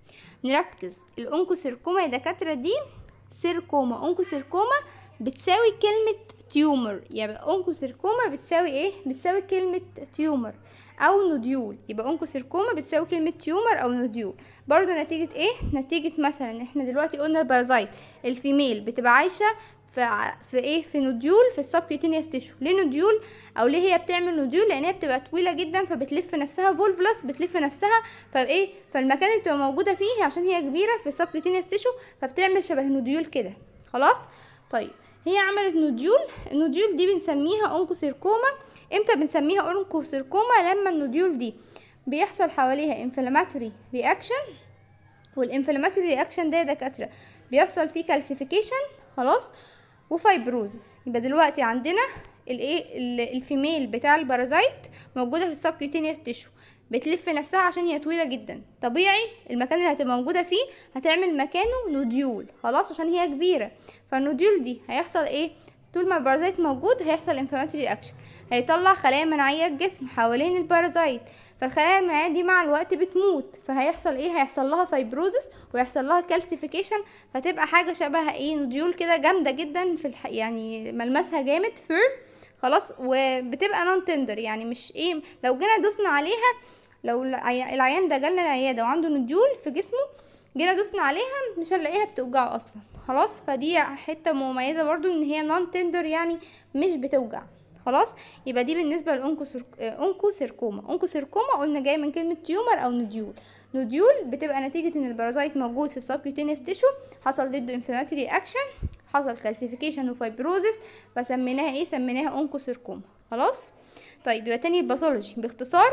نركز الاونكو سيركوما يا دكاتره دي سيركوما اونكو سيركوما بتساوي كلمه تيومر يبقى اونكو سيركوما بتساوي ايه بتساوي كلمه تيومر او نوديول يبقى اونكو سيركوما بتساوي كلمه تيومر او نوديول برضو نتيجه ايه نتيجه مثلا احنا دلوقتي قلنا البارازايت الفيميل بتبقى عايشه في ع- في ايه في نوديول في السبكيوتينيوس تيشو ليه نوديول او ليه هي بتعمل نوديول لان هي بتبقى طويله جدا فبتلف نفسها فولفلس بتلف نفسها فايه فالمكان اللي بتبقى موجوده فيه عشان هي كبيره في السبكيوتينيوس تيشو فبتعمل شبه نوديول كده خلاص طيب هي عملت نوديول النوديول دي بنسميها اونكوسيركوما امتى بنسميها اونكوسيركوما لما النوديول دي بيحصل حواليها انفلاماتوري رياكشن والانفلاماتوري رياكشن ده يا دكاتره بيحصل فيه كالسيفيكيشن خلاص وفايبروزس يبقى دلوقتي عندنا الايه ال- الفيميل بتاع البارازايت موجوده في السبكيوتينيوس تيشو بتلف نفسها عشان هي طويله جدا طبيعي المكان اللي هتبقى موجوده فيه هتعمل مكانه نوديول خلاص عشان هي كبيره فالنوديول دي هيحصل ايه طول ما البارازايت موجود هيحصل انفلاماتوري اكشن هيطلع خلايا مناعيه الجسم حوالين البارازايت فالخلايا المناعيه دي مع الوقت بتموت فهيحصل ايه هيحصل لها فايبروزس ويحصل لها كالسيفيكيشن فتبقى حاجه شبه ايه نوديول كده جامده جدا في الح... يعني ملمسها جامد فير خلاص وبتبقى نون تندر يعني مش ايه لو جينا دوسنا عليها لو العي- العيان ده جالنا العياده وعنده نوديول في جسمه جينا دوسنا عليها مش هنلاقيها بتوجعه اصلا خلاص فدي حته مميزه برضو ان هي نون تندر يعني مش بتوجع خلاص يبقى دي بالنسبه للأونكوسيركوما أونكوسيركوما قلنا جاي من كلمه تيومر او نوديول نوديول بتبقى نتيجه ان البارازايت موجود في السبكيوتينيوس تيشو حصل ضده انفلاماتوري اكشن حصل كالسيفيكيشن وفايبروزس فسميناها ايه سميناها أونكوسيركوما خلاص طيب يبقى تاني الباثولوجي باختصار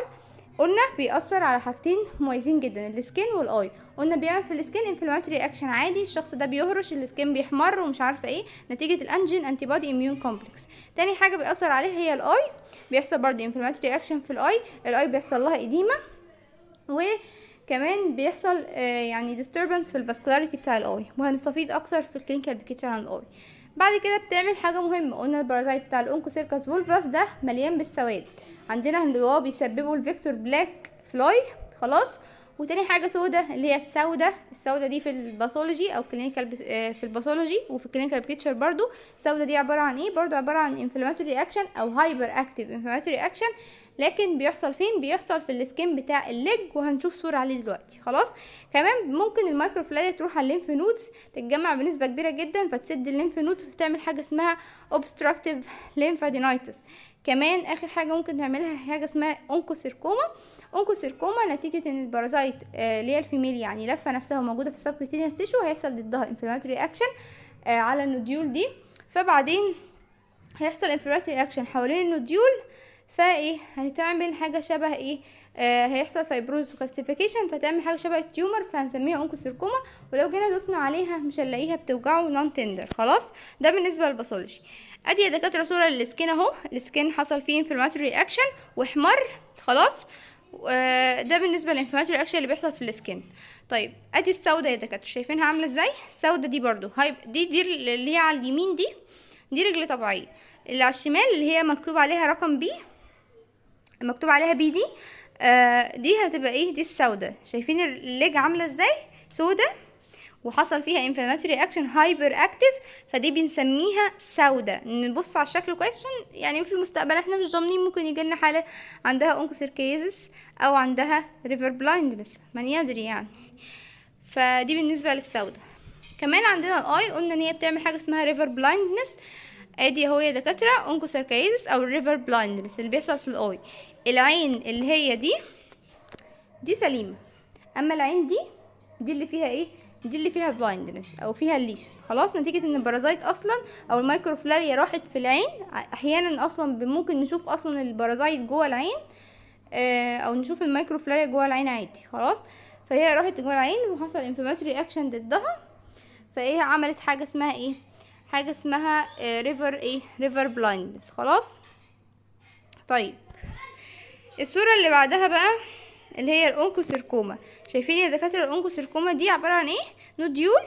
قلنا بيأثر على حاجتين مميزين جدا السكين والاي قلنا بيعمل في السكين انفلاماتوري رياكشن عادي الشخص ده بيهرش السكين بيحمر ومش عارفه ايه نتيجه الانجين انتي بودي اميون كومبلكس تاني حاجه بيأثر عليها هي الاي بيحصل برضه انفلاماتوري رياكشن في الاي الاي بيحصل لها اديمه وكمان بيحصل آه يعني disturbance في الفاسكولاريتي بتاع الاي وهنستفيد اكتر في الكلينيكال بيكتشر عن الاي بعد كده بتعمل حاجه مهمه قلنا البارازايت بتاع الاونكوسيركس فولفراس ده مليان بالسواد عندنا اللي هو بيسببوا الفيكتور بلاك فلاي خلاص وتاني حاجه سودا اللي هي السودا السودا دي في الباثولوجي او كلينيكال في الباثولوجي وفي الكلينيكال بيكتشر برضو السودا دي عباره عن ايه برضو عباره عن انفلاماتوري اكشن او هايبر اكتيف انفلاماتوري اكشن لكن بيحصل فين بيحصل في السكين بتاع الليج وهنشوف صوره عليه دلوقتي خلاص كمان ممكن المايكروفلاريا تروح على الليمف نودز تتجمع بنسبه كبيره جدا فتسد الليمف نود فتعمل حاجه اسمها obstructive lymphadenitis كمان اخر حاجه ممكن تعملها حاجه اسمها اونكوسيركوما اونكوسيركوما نتيجه ان البارازايت آه اللي هي الفيميل يعني لفه نفسها وموجوده في السبكوتينيوس تيشو هيحصل ضدها انفلاماتوري اكشن آه على النوديول دي فبعدين هيحصل انفلاماتوري اكشن حوالين النوديول فايه هتعمل حاجه شبه ايه آه هيحصل فايبروز وكالسيفيكيشن فتعمل حاجه شبه التيومر فهنسميها اونكوسيركوما ولو جينا دوسنا عليها مش هنلاقيها بتوجعه نون تندر خلاص ده بالنسبه للباثولوجي ادي يا دكاتره صوره للسكين اهو السكين حصل فيه انفلاماتوري اكشن واحمر خلاص ده بالنسبه للانفلاماتوري اكشن اللي بيحصل في السكين طيب ادي السودة يا دكاتره شايفينها عامله ازاي السودة دي برضو هاي دي دي اللي هي على اليمين دي دي رجل طبيعيه اللي على الشمال اللي هي مكتوب عليها رقم بي مكتوب عليها بي دي آه دي هتبقى ايه دي السودة شايفين الليج عامله ازاي سودة وحصل فيها انفلاماتوري اكشن هايبر اكتيف فدي بنسميها سودة نبص على الشكل كويس عشان يعني في المستقبل احنا مش ضامنين ممكن يجي لنا حاله عندها اونكوسيركيزس او عندها ريفر بلايندنس من يدري يعني فدي بالنسبه للسودة كمان عندنا الاي قلنا ان هي بتعمل حاجه اسمها ريفر بلايندنس ادي اهو يا دكاتره اونكوسيركيزس او الريفر بلايندنس اللي بيحصل في الاي العين اللي هي دي دي سليمه اما العين دي دي اللي فيها ايه دي اللي فيها بلايندنس او فيها الليش خلاص نتيجه ان البارازايت اصلا او المايكروفلاريا راحت في العين احيانا اصلا ممكن نشوف اصلا البارازايت جوه العين آه او نشوف المايكروفلاريا جوه العين عادي خلاص فهي راحت جوه العين وحصل انفلاماتوري اكشن ضدها فايه عملت حاجه اسمها ايه حاجه اسمها آه ريفر ايه ريفر بلايندنس خلاص طيب الصوره اللي بعدها بقى اللي هي الاونكوسيركوما شايفين يا دكاتره الاونكوسيركوما دي عباره عن ايه نوديول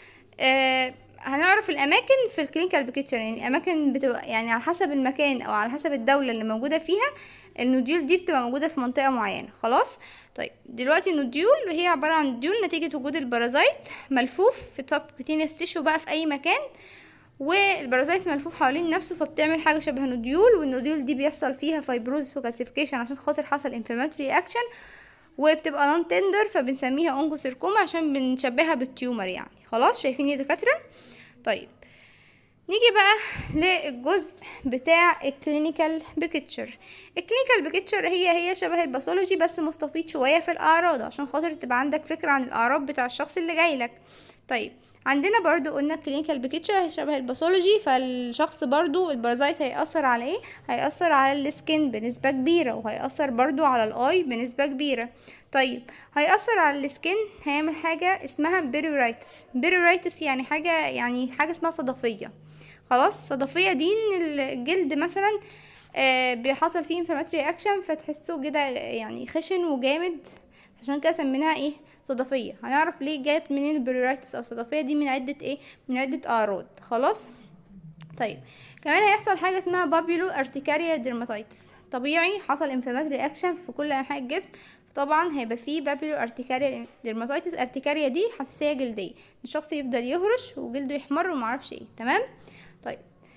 آه هنعرف الاماكن في الكلينيكال بيكتشر يعني الاماكن بتبقى يعني على حسب المكان او على حسب الدوله اللي موجوده فيها النوديول دي بتبقى موجوده في منطقه معينه خلاص طيب دلوقتي النوديول هي عباره عن نوديول نتيجه وجود البارازايت ملفوف في سبكوتينيوس تيشو بقى في اي مكان والبارازايت ملفوف حوالين نفسه فبتعمل حاجه شبه نوديول والنوديول دي بيحصل فيها فايبروز وكالسيفيكيشن عشان خاطر حصل انفلاماتوري اكشن وبتبقى نون تندر فبنسميها اونكوسيركوما عشان بنشبهها بالتيومر يعني خلاص شايفين يا دكاتره طيب نيجي بقى للجزء بتاع الكلينيكال بيكتشر الكلينيكال بيكتشر هي هي شبه الباثولوجي بس مستفيض شويه في الاعراض عشان خاطر تبقى عندك فكره عن الاعراض بتاع الشخص اللي جاي لك طيب عندنا برضو قلنا كلينيكال بيكتشر شبه الباثولوجي فالشخص برضو البارازايت هيأثر على ايه هيأثر على السكين بنسبة كبيرة وهيأثر برضو على الاي بنسبة كبيرة طيب هيأثر على السكين هيعمل حاجة اسمها بيريورايتس بيريورايتس يعني حاجة يعني حاجة اسمها صدفية خلاص صدفية دي ان الجلد مثلا آه بيحصل فيه انفلاماتوري اكشن فتحسه كده يعني خشن وجامد عشان كده سميناها ايه صدفية هنعرف ليه جات منين البريرايتس او صدفية دي من عدة ايه من عدة اعراض خلاص طيب كمان هيحصل حاجة اسمها بابيلو ارتكاريا ديرماتيتس طبيعي حصل انفلاماتوري اكشن في كل انحاء الجسم طبعا هيبقى فيه بابيلو ارتكاريا ديرماتيتس ارتكاريا دي حساسية جلدية الشخص يفضل يهرش وجلده يحمر ومعرفش ايه تمام طيب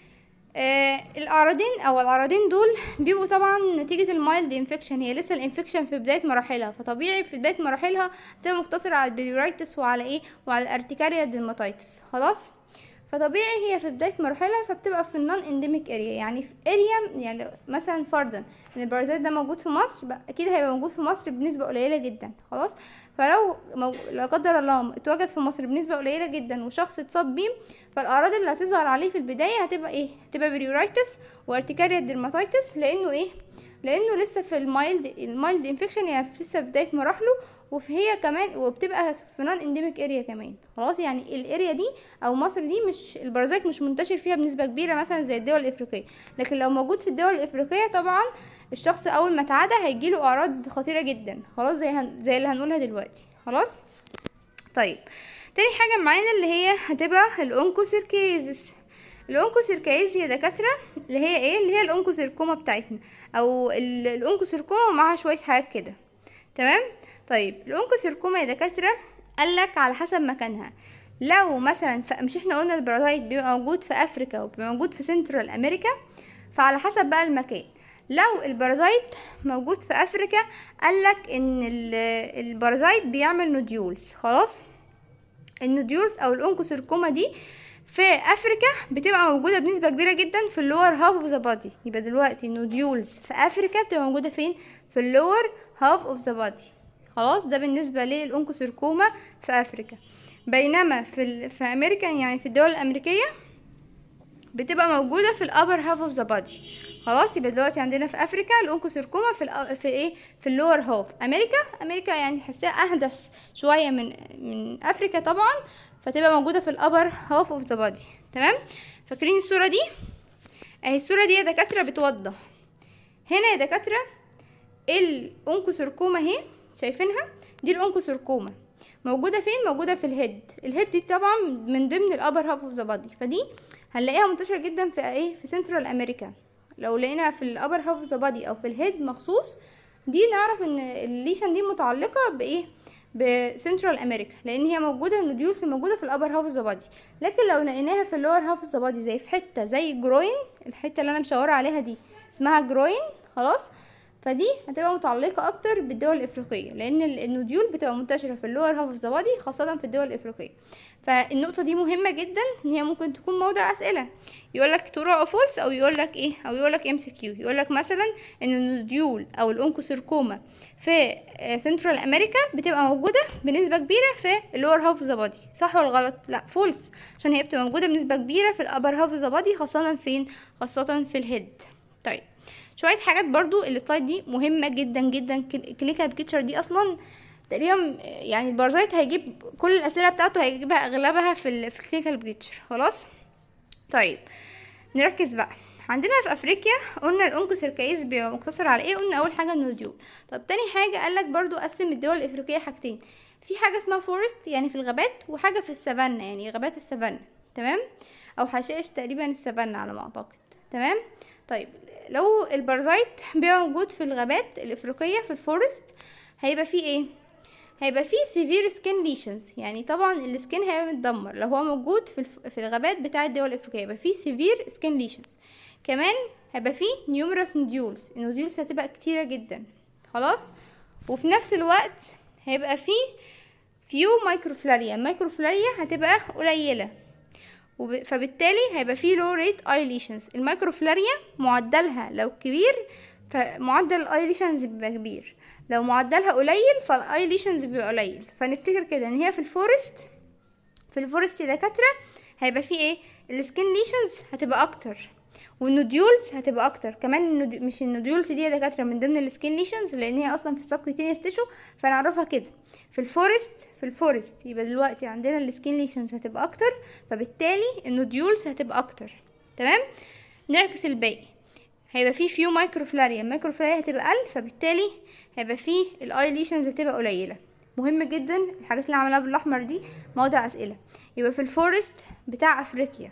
آه الاعراضين او العرضين دول بيبقوا طبعا نتيجه المايلد انفكشن هي لسه الانفكشن في بدايه مراحلها فطبيعي في بدايه مراحلها تبقى مقتصره على البيليورايتس وعلى ايه وعلى الارتكاريا ديرماتيتس خلاص فطبيعي هي في بدايه مراحلها فبتبقى في النون انديميك اريا يعني في اريا يعني مثلا فرضا ان البارازيت ده موجود في مصر اكيد هيبقى موجود في مصر بنسبه قليله جدا خلاص فلو مو... لا قدر الله اتوجد في مصر بنسبه قليله جدا وشخص اتصاب بيه فالاعراض اللي هتظهر عليه في البدايه هتبقى ايه هتبقى بريورايتس وارتكاريا ديرماتيتس لانه ايه لانه لسه في المايلد المايلد انفكشن يعني لسه في بدايه مراحله وهي كمان وبتبقى في نون انديميك اريا كمان خلاص يعني الاريا دي او مصر دي مش البرازيت مش منتشر فيها بنسبه كبيره مثلا زي الدول الافريقيه لكن لو موجود في الدول الافريقيه طبعا الشخص اول ما اتعدى هيجيله اعراض خطيره جدا خلاص زي هن... زي اللي هنقولها دلوقتي خلاص طيب تاني حاجه معانا اللي هي هتبقى الاونكوسيركيزس الاونكوسيركيز هي دكاتره اللي هي ايه اللي هي الاونكوسيركوما بتاعتنا او الاونكوسيركوما معاها شويه حاجات كده تمام طيب الاونكوسيركوما يا دكاتره قالك على حسب مكانها لو مثلا ف... مش احنا قلنا البرازيت بيبقى موجود في افريكا وبيبقى موجود في سنترال امريكا فعلى حسب بقى المكان لو البرازيت موجود في افريكا قالك ان البرازيت بيعمل نوديولز خلاص النوديولز او الاونكوسيركوما دي في افريكا بتبقى موجوده بنسبه كبيره جدا في اللور هاف اوف ذا بادي يبقى دلوقتي النوديولز في افريكا بتبقى موجوده فين في اللور هاف اوف ذا بادي خلاص ده بالنسبه للاونكوسيركوما في افريكا بينما في ال... في امريكا يعني في الدول الامريكيه بتبقى موجوده في الابر هاف اوف ذا بادي خلاص يبقى دلوقتي عندنا في افريكا الاونكوسيركوما في ال في ايه في اللور هاف امريكا امريكا يعني حسها احدث شويه من من افريكا طبعا فتبقى موجوده في الابر هاف اوف ذا بادي تمام فاكرين الصوره دي اهي الصوره دي يا دكاتره بتوضح هنا يا دكاتره الاونكوسيركوما اهي شايفينها دي الاونكوسيركوما موجوده فين موجوده في الهيد الهيد دي طبعا من ضمن الابر هاف اوف ذا بادي فدي هنلاقيها منتشره جدا في ايه في سنترال امريكا لو لقينا في الابر هاف اوف ذا بادي او في الهيد مخصوص دي نعرف ان الليشن دي متعلقه بايه بسنترال امريكا لان هي موجوده النوديولز موجوده في الابر هاف اوف ذا بادي لكن لو لقيناها في اللور هاف اوف ذا بادي زي في حته زي جروين الحته اللي انا مشاوره عليها دي اسمها جروين خلاص فدي هتبقى متعلقة أكتر بالدول الإفريقية لأن النوديول بتبقى منتشرة في اللور هاف اوف ذا بادي خاصة في الدول الإفريقية فالنقطة دي مهمة جدا إن هي ممكن تكون موضع أسئلة يقولك ترو أو فولس أو يقولك إيه أو يقولك ام سي كيو يقولك مثلا إن النوديول أو الأونكوسيركوما في سنترال أمريكا بتبقى موجودة بنسبة كبيرة في اللور هاف اوف ذا بادي صح ولا غلط؟ لا فولس عشان هي بتبقى موجودة بنسبة كبيرة في الأبر هاف اوف ذا بادي خاصة فين؟ خاصة في الهيد طيب شويه حاجات برضو السلايد دي مهمه جدا جدا كليكال بيكتشر دي اصلا تقريبا يعني البارازيت هيجيب كل الاسئله بتاعته هيجيبها اغلبها في ال في الكليكال بيكتشر خلاص طيب نركز بقى عندنا في افريقيا قلنا الاونكوسيركايز بيبقى مقتصر على ايه قلنا اول حاجه النوديول طب تاني حاجه قالك برضو قسم الدول الافريقيه حاجتين في حاجه اسمها فورست يعني في الغابات وحاجه في السافانا يعني غابات السافانا تمام او حشائش تقريبا السافانا على ما اعتقد تمام طيب لو البارازيت بيبقى موجود في الغابات الافريقيه في الفورست هيبقى فيه ايه هيبقى فيه سيفير سكين ليشنز يعني طبعا السكين هيبقى متدمر لو هو موجود في الف... في الغابات بتاعه الدول الافريقيه يبقى فيه سيفير سكين ليشنز كمان هيبقى فيه نيومرس نوديولز النوديولز هتبقى كتيره جدا خلاص وفي نفس الوقت هيبقى فيه فيو مايكروفلاريا المايكروفلاريا هتبقى قليله وب... فبالتالي هيبقى فيه لو ريت ايليشنز المايكروفلاريا معدلها لو كبير فمعدل الايليشنز بيبقى كبير لو معدلها قليل فالايليشنز بيبقى قليل فنفتكر كده ان هي في الفورست في الفورست دكاتره هيبقى فيه ايه السكين ليشنز هتبقى اكتر والنوديولز هتبقى اكتر كمان النودي... مش النوديولز دي يا دكاتره من ضمن السكين ليشنز لان هي اصلا في السبكوتينيوس تيشو فنعرفها كده في الفورست في الفورست يبقى دلوقتي عندنا السكين ليشنز هتبقى اكتر فبالتالي النوديولز هتبقى اكتر تمام نعكس الباقي هيبقى فيه فيو مايكروفلاريا المايكروفلاريا هتبقى اقل فبالتالي هيبقى فيه الاي ليشنز هتبقى قليله مهم جدا الحاجات اللي عملها بالاحمر دي موضع اسئله يبقى في الفورست بتاع افريقيا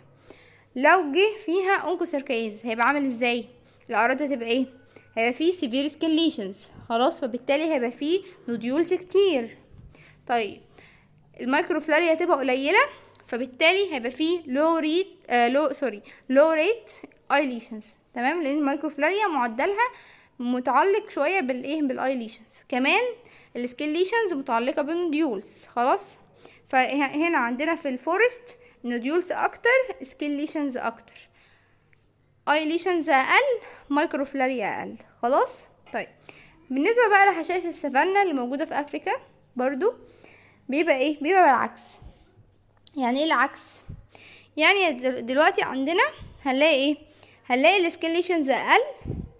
لو جه فيها اونكوسيركايز هيبقى عامل ازاي الاعراض هتبقى ايه هيبقى فيه سيفير سكين ليشنز خلاص فبالتالي هيبقى فيه نوديولز كتير طيب المايكروفلاريا هتبقى قليله فبالتالي هيبقى فيه لو ريت آه لو سوري لو ريت ايليشنز تمام لان المايكروفلاريا معدلها متعلق شويه بالايه بالايليشنز كمان السكين ليشنز متعلقه بالنوديولز خلاص فهنا عندنا في الفورست نوديولز اكتر سكين ليشنز اكتر اي ليشنز اقل مايكروفلاريا اقل خلاص طيب بالنسبه بقى لحشائش السافانا اللي موجوده في افريكا برضو بيبقى ايه بيبقى بالعكس يعني ايه العكس يعني دلوقتي عندنا هنلاقي ايه هنلاقي السكين ليشنز اقل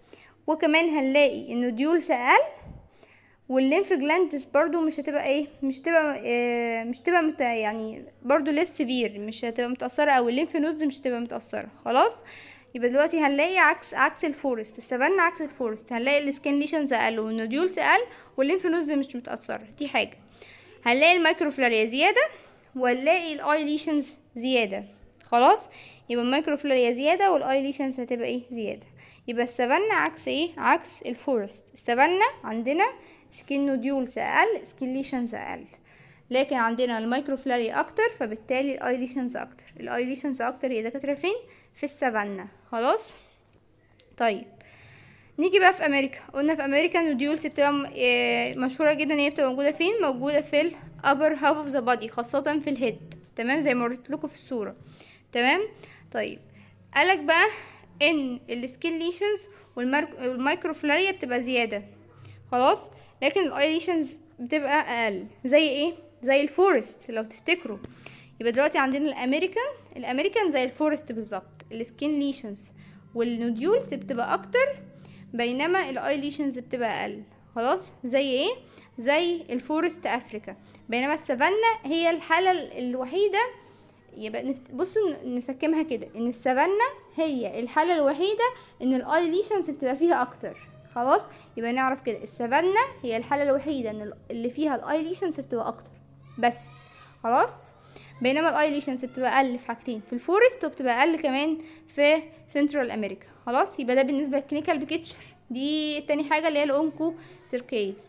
وكمان هنلاقي النوديولز اقل والليمف جلاندز برضو مش هتبقى ايه مش هتبقى إيه مش هتبقى مت يعني برضو لسه سبير مش هتبقى متأثرة او الليمف نودز مش هتبقى متأثرة خلاص يبقى دلوقتي هنلاقي عكس عكس الفورست السافانا عكس الفورست هنلاقي السكين ليشنز اقل والنوديولز اقل والليمف نودز مش متأثرة دي حاجة هنلاقي المايكروفلاريا زيادة ونلاقي الاي ليشنز زيادة خلاص يبقى المايكروفلاريا زيادة والاي ليشنز هتبقى ايه زيادة يبقى السافانا عكس ايه عكس الفورست السافانا عندنا سكين نوديولز اقل سكين ليشنز اقل لكن عندنا المايكروفلاريا اكتر فبالتالي الاي ليشنز اكتر الاي ليشنز اكتر هي دكاتره فين في السافانا خلاص طيب نيجي بقى في امريكا قلنا في امريكا النوديولز بتبقى مشهوره جدا هي بتبقى موجوده فين موجوده في الابر هاف اوف ذا بادي خاصه في الهيد تمام زي ما وريت لكم في الصوره تمام طيب قالك بقى ان السكين ليشنز والمايكروفلاريا بتبقى زياده خلاص لكن الايليشنز بتبقى اقل زي ايه زي الفورست لو تفتكروا يبقى دلوقتي عندنا الامريكان الامريكان زي الفورست بالظبط السكين ليشنز والنوديولز بتبقى اكتر بينما الايليشنز بتبقى اقل خلاص زي ايه زي الفورست افريكا بينما السافانا هي الحاله الوحيده يبقى نفت... بصوا نسكمها كده ان السافانا هي الحاله الوحيده ان الايليشنز بتبقى فيها اكتر خلاص يبقى نعرف كده السافانا هي الحالة الوحيدة ان اللي فيها الايليشنز بتبقى اكتر بس خلاص بينما الايليشنز بتبقى اقل في حاجتين في الفورست وبتبقى اقل كمان في سنترال امريكا خلاص يبقى ده بالنسبة للكلينيكال بيكتشر دي تاني حاجة اللي هي الاونكو سيركيز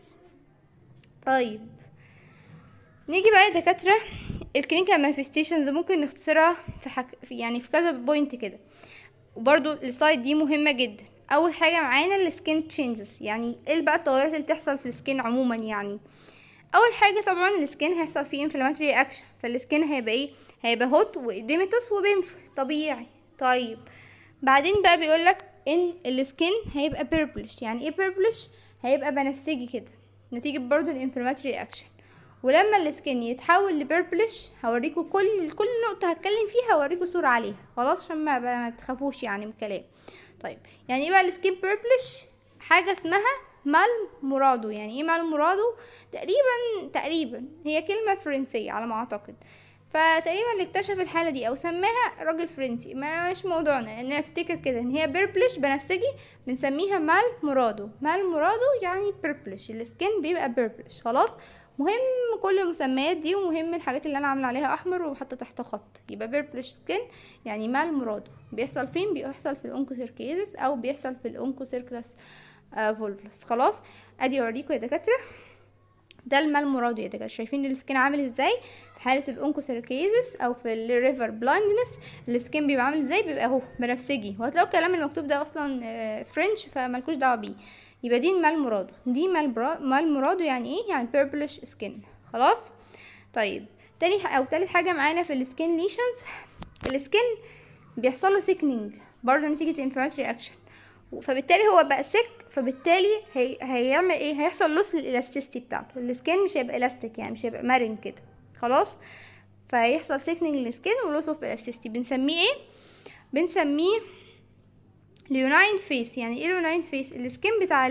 طيب نيجي بقى يا دكاترة الكلينيكال مانيفستيشنز ممكن نختصرها في, حك... في يعني في كذا بوينت كده وبرضو السلايد دي مهمة جدا اول حاجه معانا السكين تشينجز يعني ايه بقى التغيرات اللي بتحصل في السكين عموما يعني اول حاجه طبعا السكين هيحصل فيه انفلاماتوري اكشن فالسكين هيبقى ايه هيبقى هوت واديمتس وبينفل طبيعي طيب بعدين بقى بيقولك ان السكين هيبقى بيربلش يعني ايه بيربلش هيبقى بنفسجي كده نتيجه برضو الانفلاماتوري اكشن ولما السكين يتحول لبيربلش هوريكم كل كل نقطه هتكلم فيها هوريكم صوره عليها خلاص عشان ما, ما تخافوش يعني من الكلام طيب يعني ايه بقى السكين بيربلش حاجه اسمها مال مرادو يعني ايه مال مرادو تقريبا تقريبا هي كلمه فرنسيه على ما اعتقد فتقريبا اللي اكتشف الحاله دي او سماها راجل فرنسي ما مش موضوعنا ان افتكر كده ان هي بيربلش بنفسجي بنسميها مال مرادو مال مرادو يعني بيربلش السكين بيبقى بيربلش خلاص مهم كل المسميات دي ومهم الحاجات اللي انا عامله عليها احمر وحاطه تحت خط يبقى بيربلش سكين يعني مال مرادو بيحصل فين بيحصل في الاونكوسيركيزس او بيحصل في الاونكوسيركلس آه فولفلس خلاص ادي اوريكم يا دكاتره ده المال مرادو يا دكاتره شايفين السكين عامل ازاي في حاله الاونكوسيركيزس او في الريفر بلايندنس السكين بيبقى عامل ازاي بيبقى اهو بنفسجي وهتلاقوا الكلام المكتوب ده اصلا آه فرنش فملكوش دعوه بيه يبقى دي المال مرادو دي مال, برا... مال مرادو يعني ايه يعني بيربلش سكين خلاص طيب تاني او تالت حاجه معانا في السكين ليشنز السكين بيحصل له سيكنينج برضه نتيجه انفلاماتوري اكشن فبالتالي هو بقى سك فبالتالي هي... هيعمل ايه هيحصل لوس للالاستيستي بتاعته السكين مش هيبقى الاستيك يعني مش هيبقى مرن كده خلاص فهيحصل سيكنينج للسكين ولوس اوف الاستيستي بنسميه ايه بنسميه ليوناين فيس يعني ايه ليوناين فيس السكين بتاع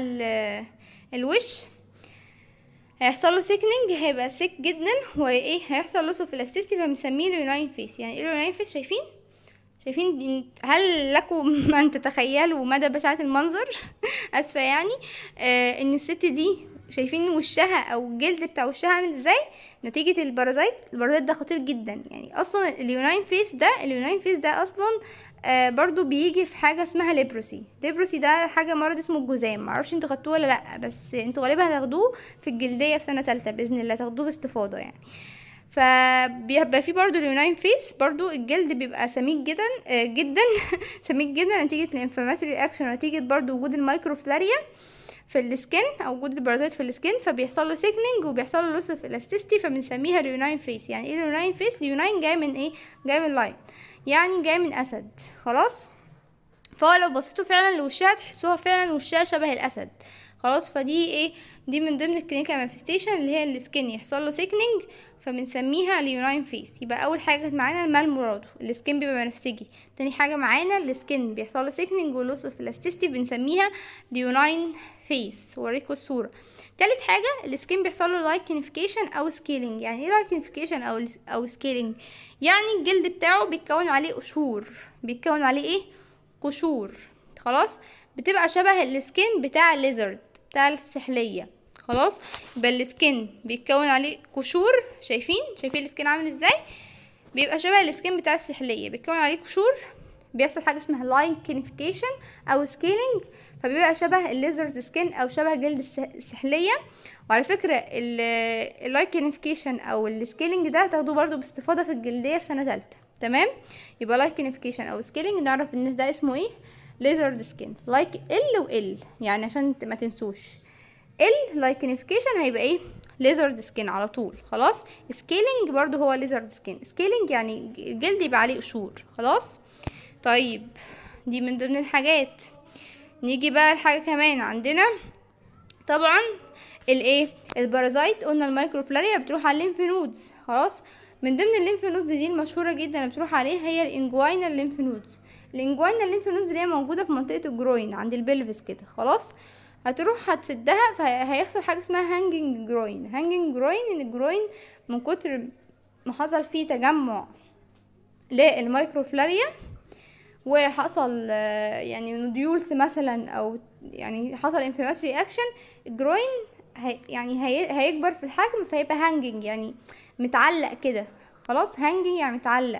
الوش هيحصل له سيكنينج هيبقى سيك جدا وايه هيحصل له في الاستيستي فبنسميه ليوناين فيس يعني ايه ليوناين فيس شايفين شايفين هل لكم من تتخيلوا مدى بشاعة المنظر اسفة يعني آه ان الست دي شايفين وشها او الجلد بتاع وشها عامل ازاي نتيجة البارازايت البارازايت ده خطير جدا يعني اصلا اليوناين فيس ده اليوناين فيس ده اصلا آه برضو بيجي في حاجة اسمها ليبروسي ليبروسي ده حاجة مرض اسمه الجذام معرفش انتوا خدتوه ولا لأ بس انتوا غالبا هتاخدوه في الجلدية في سنة تالتة بإذن الله تاخدوه باستفاضة يعني فبيبقى في برضو اليوناين فيس برضو الجلد بيبقى سميك جدا آه جدا سميك جدا نتيجة الانفلاماتوري اكشن نتيجة برضو وجود المايكروفلاريا في السكن او وجود البرازيت في السكن فبيحصل له سيكنينج وبيحصل له لوس اوف الاستيستي فبنسميها اليوناين فيس يعني ايه اليوناين فيس اليوناين جاي من ايه جاي من لاين يعني جاي من اسد خلاص فهو لو بصيتوا فعلا لوشها تحسوها فعلا وشها شبه الاسد خلاص فدي ايه دي من ضمن الكلينيكال مانيفستيشن اللي هي السكين يحصل له سيكنينج فبنسميها ليوناين فيس يبقى اول حاجه كانت معانا المال مرادو السكين بيبقى بنفسجي تاني حاجه معانا السكين بيحصل له سيكنينج ولوس اوف الاستيستي بنسميها ليوناين فيس وريكو الصوره تالت حاجه السكين بيحصل له لايكنيفيكيشن او سكيلينج يعني ايه لايكنيفيكيشن او او سكيلينج يعني الجلد بتاعه بيتكون عليه قشور بيتكون عليه ايه قشور خلاص بتبقى شبه السكين بتاع الليزرد بتاع السحليه خلاص يبقى السكين بيتكون عليه قشور شايفين شايفين السكين عامل ازاي بيبقى شبه السكين بتاع السحليه بيتكون عليه قشور بيحصل حاجه اسمها لايكنيفيكيشن او سكيلينج فبيبقى شبه الليزرد سكين او شبه جلد السحليه وعلى فكره اللايكنيفيكيشن او السكيلينج ده تاخدوه برضو باستفاضه في الجلديه في سنه ثالثه تمام يبقى لايكنيفيكيشن او سكيلينج نعرف ان ده اسمه ايه ليزرد سكين لايك ال وال يعني عشان ما تنسوش ال لايكنيفيكيشن هيبقى ايه ليزرد سكين على طول خلاص سكيلينج برضو هو ليزرد سكين سكيلينج يعني الجلد يبقى عليه قشور خلاص طيب دي من ضمن الحاجات نيجي بقى لحاجه كمان عندنا طبعا الايه البارازايت قلنا المايكروفلاريا بتروح على الليمف نودز خلاص من ضمن الليمف نودز دي المشهوره جدا اللي بتروح عليها هي الانجوينا الليمف نودز الانجوينا الليمف نودز اللي هي موجوده في منطقه الجروين عند البلفس كده خلاص هتروح هتسدها فهيحصل حاجه اسمها هانجنج جروين هانجنج جروين ان الجروين من كتر ما حصل فيه تجمع للمايكروفلاريا وحصل يعني نوديولز مثلا او يعني حصل انفلاماتوري اكشن الجروين هي يعني هي هيكبر في الحجم فيبقى هانجنج يعني متعلق كده خلاص هانجنج يعني متعلق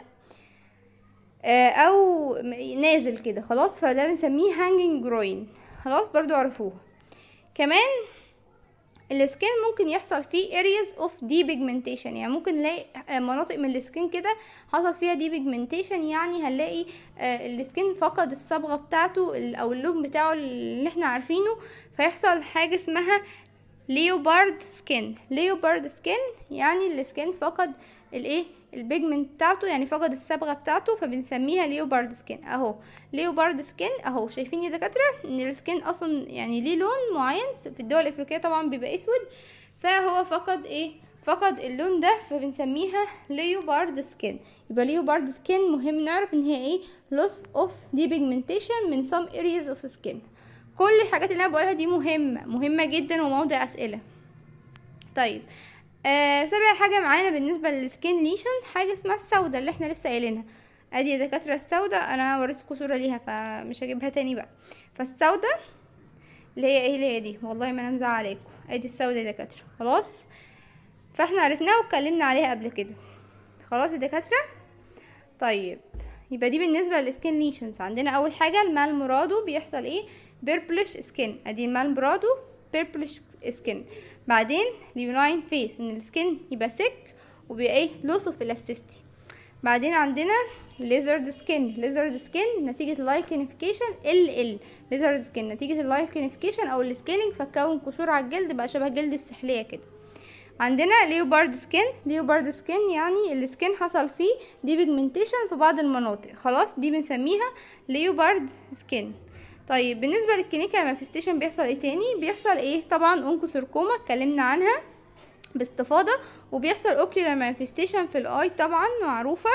او نازل كده خلاص فده بنسميه هانجنج جروين خلاص برضو عرفوها كمان السكين ممكن يحصل فيه areas of depigmentation يعني ممكن نلاقي مناطق من السكين كده حصل فيها depigmentation يعني هنلاقي السكين فقد الصبغة بتاعته او اللون بتاعه اللي احنا عارفينه فيحصل حاجة اسمها ليوبارد سكين ليوبارد سكين يعني السكين فقد الايه البيجمنت بتاعته يعني فقد الصبغه بتاعته فبنسميها ليوبارد سكين اهو ليوبارد سكين اهو شايفين يا دكاتره ان السكين اصلا يعني ليه لون معين في الدول الافريقيه طبعا بيبقى اسود فهو فقد ايه فقد اللون ده فبنسميها ليوبارد سكين يبقى ليوبارد سكين مهم نعرف ان هي ايه loss of depigmentation من some areas of skin كل الحاجات اللي انا بقولها دي مهمه مهمه جدا وموضع اسئله طيب آه سابع حاجه معانا بالنسبه للسكين ليشن حاجه اسمها السودا اللي احنا لسه قايلينها ادي يا دكاتره السودا انا وريتكم صوره ليها فمش هجيبها تاني بقى فالسودا اللي هي ايه اللي هي دي والله ما انا مزعلاكم ادي السودا يا دكاتره خلاص فاحنا عرفناها واتكلمنا عليها قبل كده خلاص يا دكاتره طيب يبقى دي بالنسبه للسكين ليشنز عندنا اول حاجه المال مرادو بيحصل ايه بيربلش سكين ادي المال مرادو بيربلش سكين بعدين اليوناين فيس ان السكين يبقى سك وبيبقى ايه لوس اوف الاستيستي بعدين عندنا ليزرد سكين ليزرد سكين نتيجة اللايكنيفيكيشن ال ال ليزرد سكين نتيجة اللايكنيفيكيشن او السكيلينج فكون قشور على الجلد بقى شبه جلد السحلية كده عندنا ليوبارد سكين ليوبارد سكين يعني السكين حصل فيه دي بيجمنتيشن في بعض المناطق خلاص دي بنسميها ليوبارد سكين طيب بالنسبة للكلينيكال مانفستيشن بيحصل ايه تاني بيحصل ايه طبعا اونكوساركوما اتكلمنا عنها باستفاضة وبيحصل اوكيولار مانفستيشن في الاي طبعا معروفة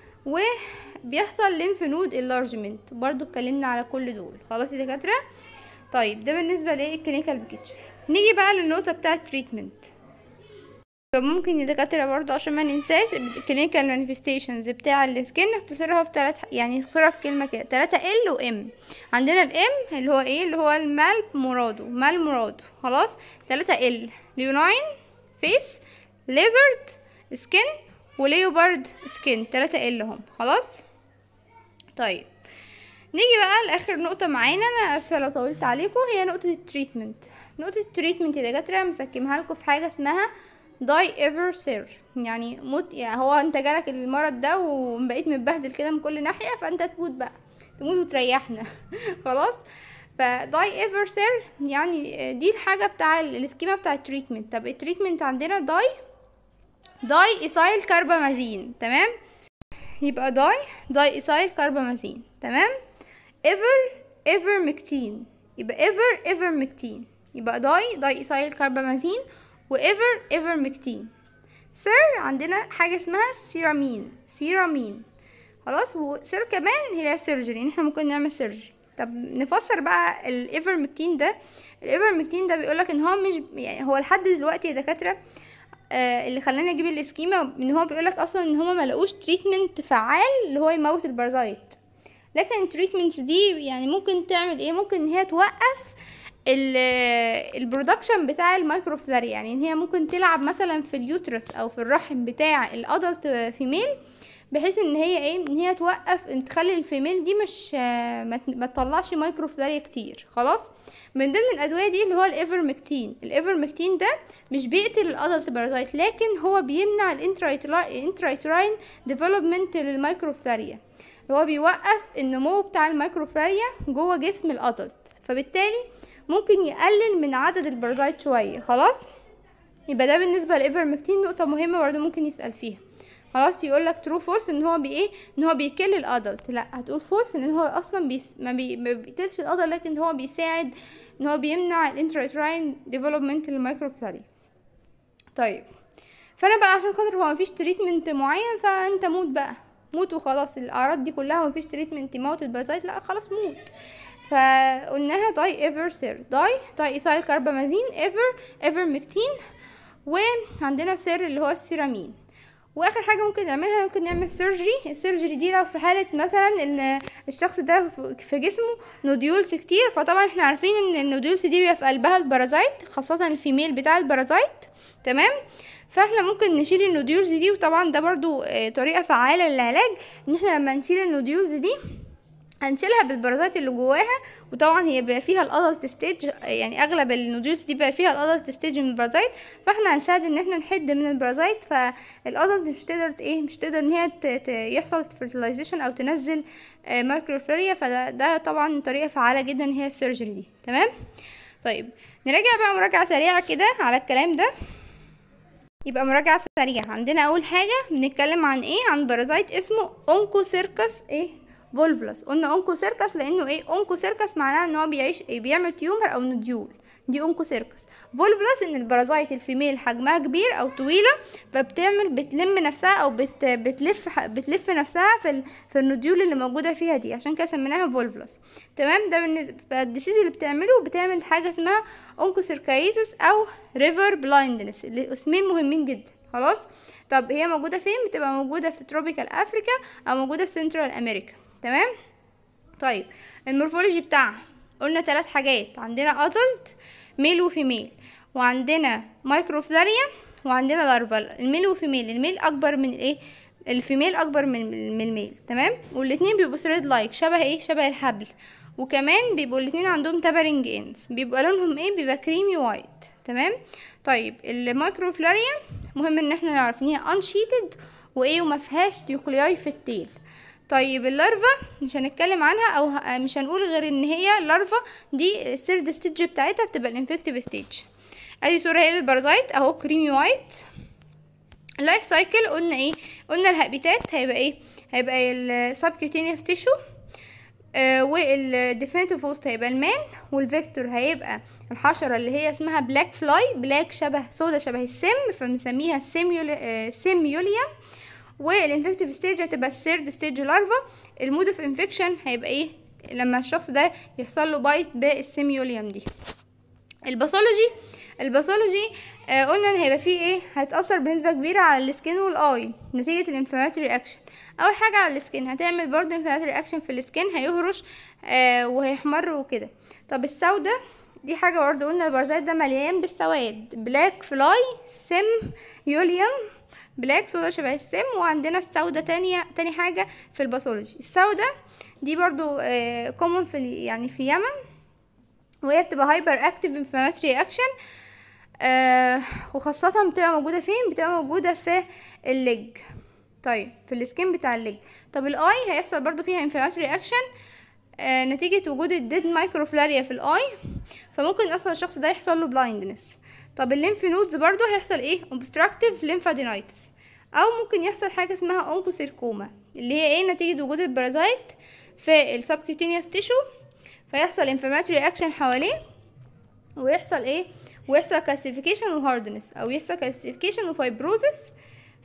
وبيحصل ليمف نود انلارجمنت برضو اتكلمنا على كل دول خلاص يا دكاترة طيب ده بالنسبة للكلينيكال بيكتشر نيجي بقى للنقطة بتاعة تريتمنت فممكن يا دكاترة برضو عشان ما ننساش الكلينيكال مانيفستيشنز بتاع السكين نختصرها في تلات يعني نختصرها في كلمة كده تلاتة ال و ام عندنا الام اللي هو ايه اللي هو المال مرادو مال مرادو خلاص تلاتة ال ليوناين فيس ليزرد سكين وليوبارد سكين تلاتة ال هم خلاص طيب نيجي بقى لاخر نقطة معانا انا اسفة لو طولت عليكم هي نقطة التريتمنت نقطة التريتمنت يا دكاترة مسكمها لكم في حاجة اسمها داي ايفر سير يعني موت يعني هو انت جالك المرض ده وبقيت متبهدل كده من كل ناحيه فانت تموت بقى تموت وتريحنا خلاص فداي ايفر سير يعني دي الحاجه بتاع السكيما بتاع التريتمنت طب التريتمنت عندنا داي داي ايسايل كاربامازين تمام يبقى داي داي ايسايل كاربامازين تمام ايفر ايفر مكتين يبقى ايفر ايفر مكتين يبقى داي داي ايسايل كاربامازين وايفر ايفر مكتين سير عندنا حاجة اسمها سيرامين سيرامين خلاص وسير كمان هي سيرجري ان احنا ممكن نعمل سيرجري طب نفسر بقى الايفرمكتين ده الايفرمكتين ده بيقولك ان هو مش يعني هو لحد دلوقتي يا دكاتره آه اللي خلاني اجيب الاسكيما ان هو بيقولك اصلا ان هما ملقوش تريتمنت فعال اللي هو يموت البرازايت لكن التريتمنت دي يعني ممكن تعمل ايه ممكن ان هي توقف البرودكشن بتاع المايكروفلاري يعني ان هي ممكن تلعب مثلا في اليوترس او في الرحم بتاع الادلت فيميل بحيث ان هي ايه ان هي توقف ان تخلي الفيميل دي مش ما تطلعش مايكروفلاريا كتير خلاص من ضمن الادويه دي اللي هو الايفرمكتين الايفرمكتين ده مش بيقتل الادلت بارازايت لكن هو بيمنع الانترايتراين ديفلوبمنت للمايكروفلاريا هو بيوقف النمو بتاع المايكروفلاريا جوه جسم الادلت فبالتالي ممكن يقلل من عدد البارازايت شويه خلاص يبقى ده بالنسبه للايفرمكتين نقطه مهمه برضه ممكن يسال فيها خلاص يقول لك ترو فورس ان هو بايه ان هو بيكل الادلت لا هتقول فورس ان هو اصلا بيس ما, بي... ما بيقتلش الادلت لكن هو بيساعد ان هو بيمنع الانترايتراين ديفلوبمنت للمايكروفلاري طيب فانا بقى عشان خاطر هو مفيش تريتمنت معين فانت موت بقى موت وخلاص الاعراض دي كلها مفيش تريتمنت يموت البارازايت لا خلاص موت فقلناها داي ايفر سير داي داي ايثايل كربامازين ايفر ايفر مكتين وعندنا سير اللي هو السيرامين واخر حاجه ممكن نعملها ممكن نعمل سيرجري السيرجري دي لو في حاله مثلا ان الشخص ده في جسمه نوديولز كتير فطبعا احنا عارفين ان النوديولز دي بيبقى في قلبها البارازايت خاصه الفيميل بتاع البارازايت تمام فاحنا ممكن نشيل النوديولز دي وطبعا ده برضو طريقه فعاله للعلاج ان احنا لما نشيل النوديولز دي هنشيلها بالبرازات اللي جواها وطبعا هي بيبقى فيها الادلت ستيج يعني اغلب النوديولز دي بيبقى فيها الادلت ستيج من البرازايت فاحنا هنساعد ان احنا نحد من البرازايت فالادلت مش تقدر ايه مش تقدر ان هي يحصل فيرتلايزيشن او تنزل مايكروفلاريا فده ده طبعا طريقه فعاله جدا هي السيرجري دي تمام طيب نراجع بقى مراجعه سريعه كده على الكلام ده يبقى مراجعة سريعة عندنا أول حاجة بنتكلم عن إيه عن بارازايت اسمه أونكوسيركس إيه فولفلس قلنا اونكو سيركس لانه ايه اونكو سيركس معناها ان هو بيعيش إيه بيعمل تيومر او نديول دي اونكو سيركس فولفلس ان البرازايت الفيميل حجمها كبير او طويله فبتعمل بتلم نفسها او بت بتلف بتلف نفسها في ال في النديول اللي موجوده فيها دي عشان كده سميناها فولفلس تمام ده بالنسبه فالديسيز اللي بتعمله بتعمل حاجه اسمها اونكوسيركايزس او ريفر بلايندنس اللي اسمين مهمين جدا خلاص طب هي موجوده فين بتبقى موجوده في تروبيكال افريكا او موجوده في سنترال امريكا تمام طيب المورفولوجي بتاعها قلنا ثلاث حاجات عندنا ادلت ميل وفيميل وعندنا مايكروفلاريا وعندنا لارفا الميل وفيميل الميل اكبر من ايه الفيميل اكبر من من الميل تمام والاتنين بيبقوا ثريد لايك شبه ايه شبه الحبل وكمان بيبقوا الاتنين عندهم تابرنج انز بيبقى لونهم ايه بيبقى كريمي وايت تمام طيب المايكروفلاريا مهم ان احنا نعرف ان هي انشيتد وايه وما فيهاش نيوكلياي في التيل طيب اللارفا مش هنتكلم عنها او مش هنقول غير ان هي اللارفا دي الثيرد ستيج بتاعتها بتبقى الانفكتيف ستيج ادي صوره هي للبارازايت اهو كريمي وايت اللايف سايكل قلنا ايه قلنا الهابيتات هيبقى ايه هيبقى السبكيوتينيوس تيشو آه والديفينيتيف هوست هيبقى المان والفيكتور هيبقى الحشرة اللي هي اسمها بلاك فلاي بلاك شبه سودا شبه السم فبنسميها سيميوليا سيميوليا والانفكتيف ستيج هتبقى الثيرد ستيج لارفا المود اوف انفكشن هيبقى ايه لما الشخص ده يحصل له بايت بالسيميوليوم دي الباثولوجي الباثولوجي آه قلنا ان هيبقى فيه ايه هيتاثر بنسبه كبيره على السكين والاي نتيجه الانفلاماتوري اكشن اول حاجه على السكين هتعمل برضه انفلاماتوري اكشن في السكين هيهرش آه وهيحمر وكده طب السودة دي حاجه برضه قلنا البرزيت ده مليان بالسواد بلاك فلاي سم يوليوم بلاك سودا شبه السم وعندنا السودة تانية تاني حاجة في الباثولوجي السودة دي برضو كومون آه في يعني في يمن وهي بتبقى هايبر اكتيف انفلاماتوري اكشن آه وخاصة بتبقى موجودة فين بتبقى موجودة في الليج طيب في السكين بتاع الليج طب الاي هيحصل برضو فيها انفلاماتوري اكشن آه نتيجة وجود الديد مايكروفلاريا في الاي فممكن اصلا الشخص ده يحصل له بلايندنس طب الليمف نودز برضو هيحصل ايه obstructive lymphadenitis او ممكن يحصل حاجه اسمها اونكوسيركوما اللي هي ايه نتيجه وجود البارازايت في السبكيوتينيوس تيشو فيحصل انفلاماتوري اكشن حواليه ويحصل ايه ويحصل كالسيفيكيشن وهاردنس او يحصل كالسيفيكيشن وفايبروزس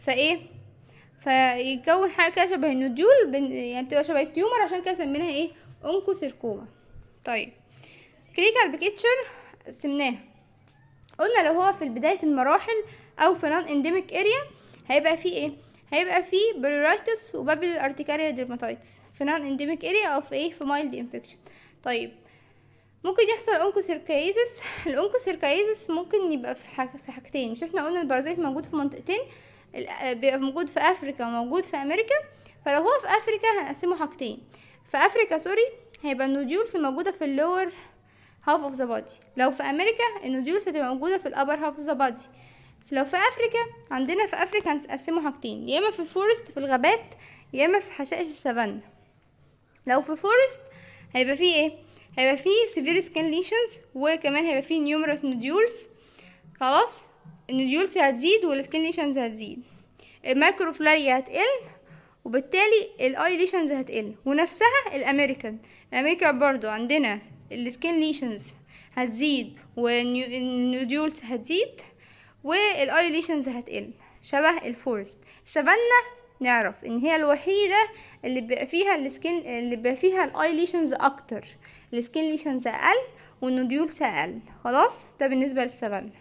فايه فيتكون حاجه كده شبه النوديول بن- يعني بتبقى شبه التيومر عشان كده سميناها ايه اونكوسيركوما طيب كلينيكال بيكتشر قسمناها قلنا لو هو في بداية المراحل أو في نون انديميك اريا هيبقى فيه ايه هيبقى فيه بريرايتس وبابل ارتيكاريا ديرماتايتس في نون انديميك اريا أو في ايه في مايلد انفكشن طيب ممكن يحصل اونكوسيركايزس الاونكوسيركايزس ممكن يبقى في, حاجة في حاجتين مش احنا قلنا البرازيت موجود في منطقتين ال- آه، بيبقى موجود في افريكا وموجود في امريكا فلو هو في افريكا هنقسمه حاجتين في افريكا سوري هيبقى النوديولز موجوده في اللور هاف اوف ذا بادي لو في امريكا النوديولز هتبقى موجوده في الابر هاف اوف ذا بادي لو في افريكا عندنا في افريكا هنقسمه حاجتين يا اما في الفورست في الغابات يا اما في حشائش السافانا لو في فورست هيبقى فيه ايه هيبقى فيه severe skin lesions وكمان هيبقى فيه numerous nodules خلاص النوديولز هتزيد والسكين ليشنز هتزيد المايكروفلاريا هتقل وبالتالي الاي ليشنز هتقل ونفسها الامريكان الامريكان برضو عندنا السكين ليشنز هتزيد والنوديولز هتزيد والاي ليشنز هتقل شبه الفورست سافانا نعرف ان هي الوحيده اللي بيبقى فيها السكين اللي بيبقى فيها الاي ليشنز اكتر السكين ليشنز اقل والنوديولز اقل خلاص ده بالنسبه للسافانا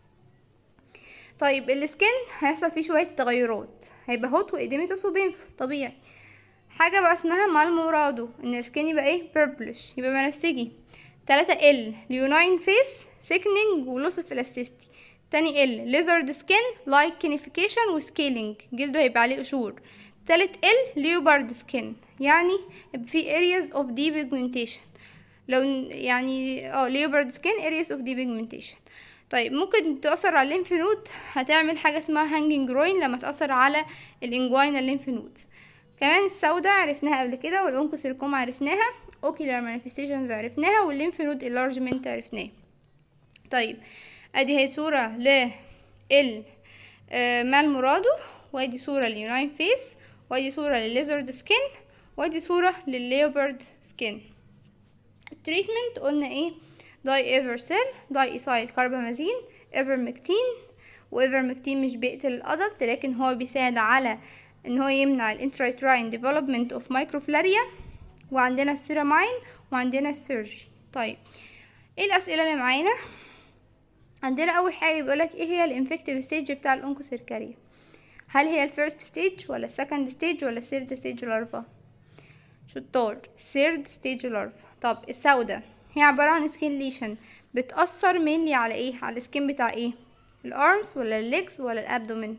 طيب السكين هيحصل فيه شويه تغيرات هيبقى هوت واديميتس وبينفل طبيعي حاجه بقى اسمها مالمورادو ان السكين يبقى ايه بيربلش يبقى بنفسجي تلاتة ال ليوناين فيس سيكنينج ولوس اوف الاستيستي تاني ال ليزرد سكين لايك كينيفيكيشن وسكيلينج جلده هيبقى عليه قشور تالت ال ليوبارد سكين يعني يبقى في areas of deep pigmentation لو يعني اه ليوبارد سكين areas of deep pigmentation طيب ممكن تأثر على الليمف نود هتعمل حاجة اسمها هانجنج جروين لما تأثر على الانجوينال ليمف نود كمان السوداء عرفناها قبل كده والأونكوسيركوما عرفناها اوكيلار مانيفستيشنز عرفناها والليمف نود enlargement عرفناه طيب ادي هي صورة ل ال مالمورادو وادي صورة لليوناين فيس وادي صورة للليزرد سكين وادي صورة للليوبرد سكين التريتمنت قلنا ايه داي ايفرسيل داي ايسايل كاربامازين ايفرمكتين وايفرمكتين مش بيقتل الادلت لكن هو بيساعد على ان هو يمنع الانترايتراين ديفلوبمنت اوف مايكروفلاريا وعندنا السيراماين وعندنا السيرجي طيب ايه الاسئله اللي معانا عندنا اول حاجه بيقولك ايه هي الانفكتيف ستيج بتاع الاونكوسيركاريا هل هي الفيرست ستيج ولا السكند ستيج ولا الثيرد ستيج لارفا شطار ثيرد ستيج لارفا طب السوداء هي عبارة عن سكين ليشن بتأثر mainly على ايه على السكين بتاع ايه الارمز ولا الليجز ولا الابدومين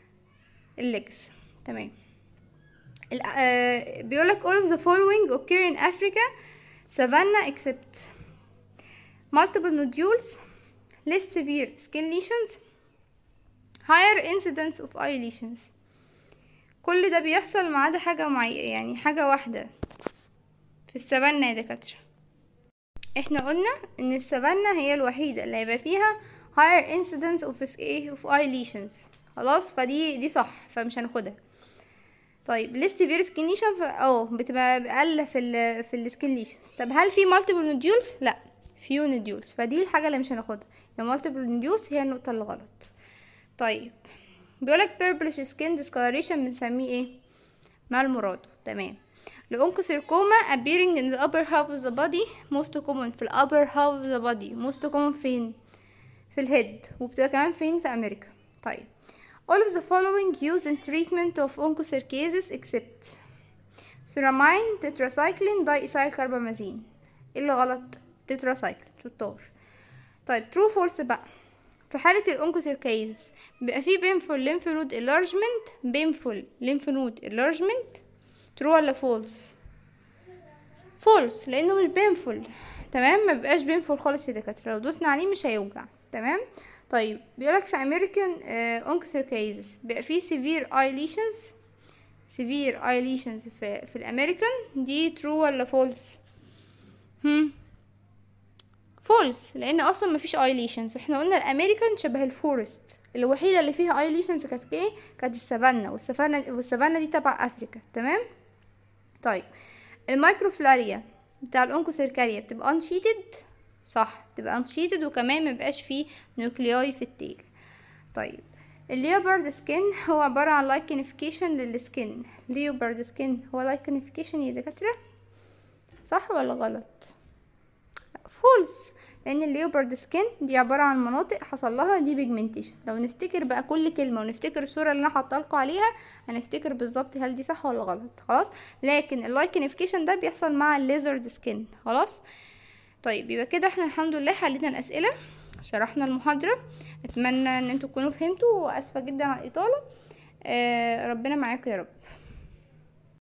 الليجز تمام ال- آه بيقولك all of the following occur in Africa savanna except multiple nodules less severe skin lesions higher incidence of eye lesions كل ده بيحصل ما عدا حاجة معينة يعني حاجة واحدة في السافانا يا دكاترة احنا قلنا ان السافانا هي الوحيدة اللي هيبقى فيها higher incidence of ايه of eye lesions خلاص فدي دي صح فمش هناخدها طيب ليه severe skin lesion اه بتبقى اقل في ال في السكين ليشنز طب هل في multiple nodules لا few nodules فدي الحاجة اللي مش هناخدها يا multiple nodules هي النقطة اللي غلط طيب بيقولك purplish skin discoloration بنسميه ايه مالمورادو تمام الأونكوسيركوما appearing in the upper half of the body most common في ال upper half of the body most common فين في الهيد وبتبقى كمان فين في أمريكا طيب all of the following used in treatment of onchocerciasis except ceramine tetracycline diethylcarbamazine ايه اللي غلط tetracycline شطار طيب true false بقى في حالة الأونكوسيركايزس بيبقى فيه painful lymph node enlargement painful lymph node enlargement true ولا false false لأنه مش painful تمام ما بيبقاش painful خالص يا دكاترة لو دوسنا عليه مش هيوجع تمام طيب بيقولك في American أونكوسيركايزس بيبقى فيه severe eye lesions severe eye lesions في, في الأمريكان دي true ولا false هم فولس لان اصلا مفيش اي ليشنز احنا قلنا الامريكان شبه الفورست الوحيده اللي فيها اي ليشنز كانت ايه كانت السافانا والسافانا والسافانا دي تبع افريكا تمام طيب المايكروفلاريا بتاع الأونكوسيركاريا بتبقى انشيتد صح بتبقى انشيتد وكمان مبقاش فيه نيوكلياي في التيل طيب الليوبارد سكين هو عبارة عن لايكنيفيكيشن للسكين ليوبارد سكين هو لايكنيفيكيشن يا دكاترة صح ولا غلط فولس لان الليوبارد سكين دي عباره عن مناطق حصل لها دي بيجمنتيشن لو نفتكر بقى كل كلمه ونفتكر الصوره اللي انا حاطه لكم عليها هنفتكر بالظبط هل دي صح ولا غلط خلاص لكن اللايكنيفيكيشن ده بيحصل مع الليزرد سكين خلاص طيب يبقى كده احنا الحمد لله حلينا الاسئله شرحنا المحاضره اتمنى ان انتوا تكونوا فهمتوا واسفه جدا على الاطاله آه ربنا معاكم يا رب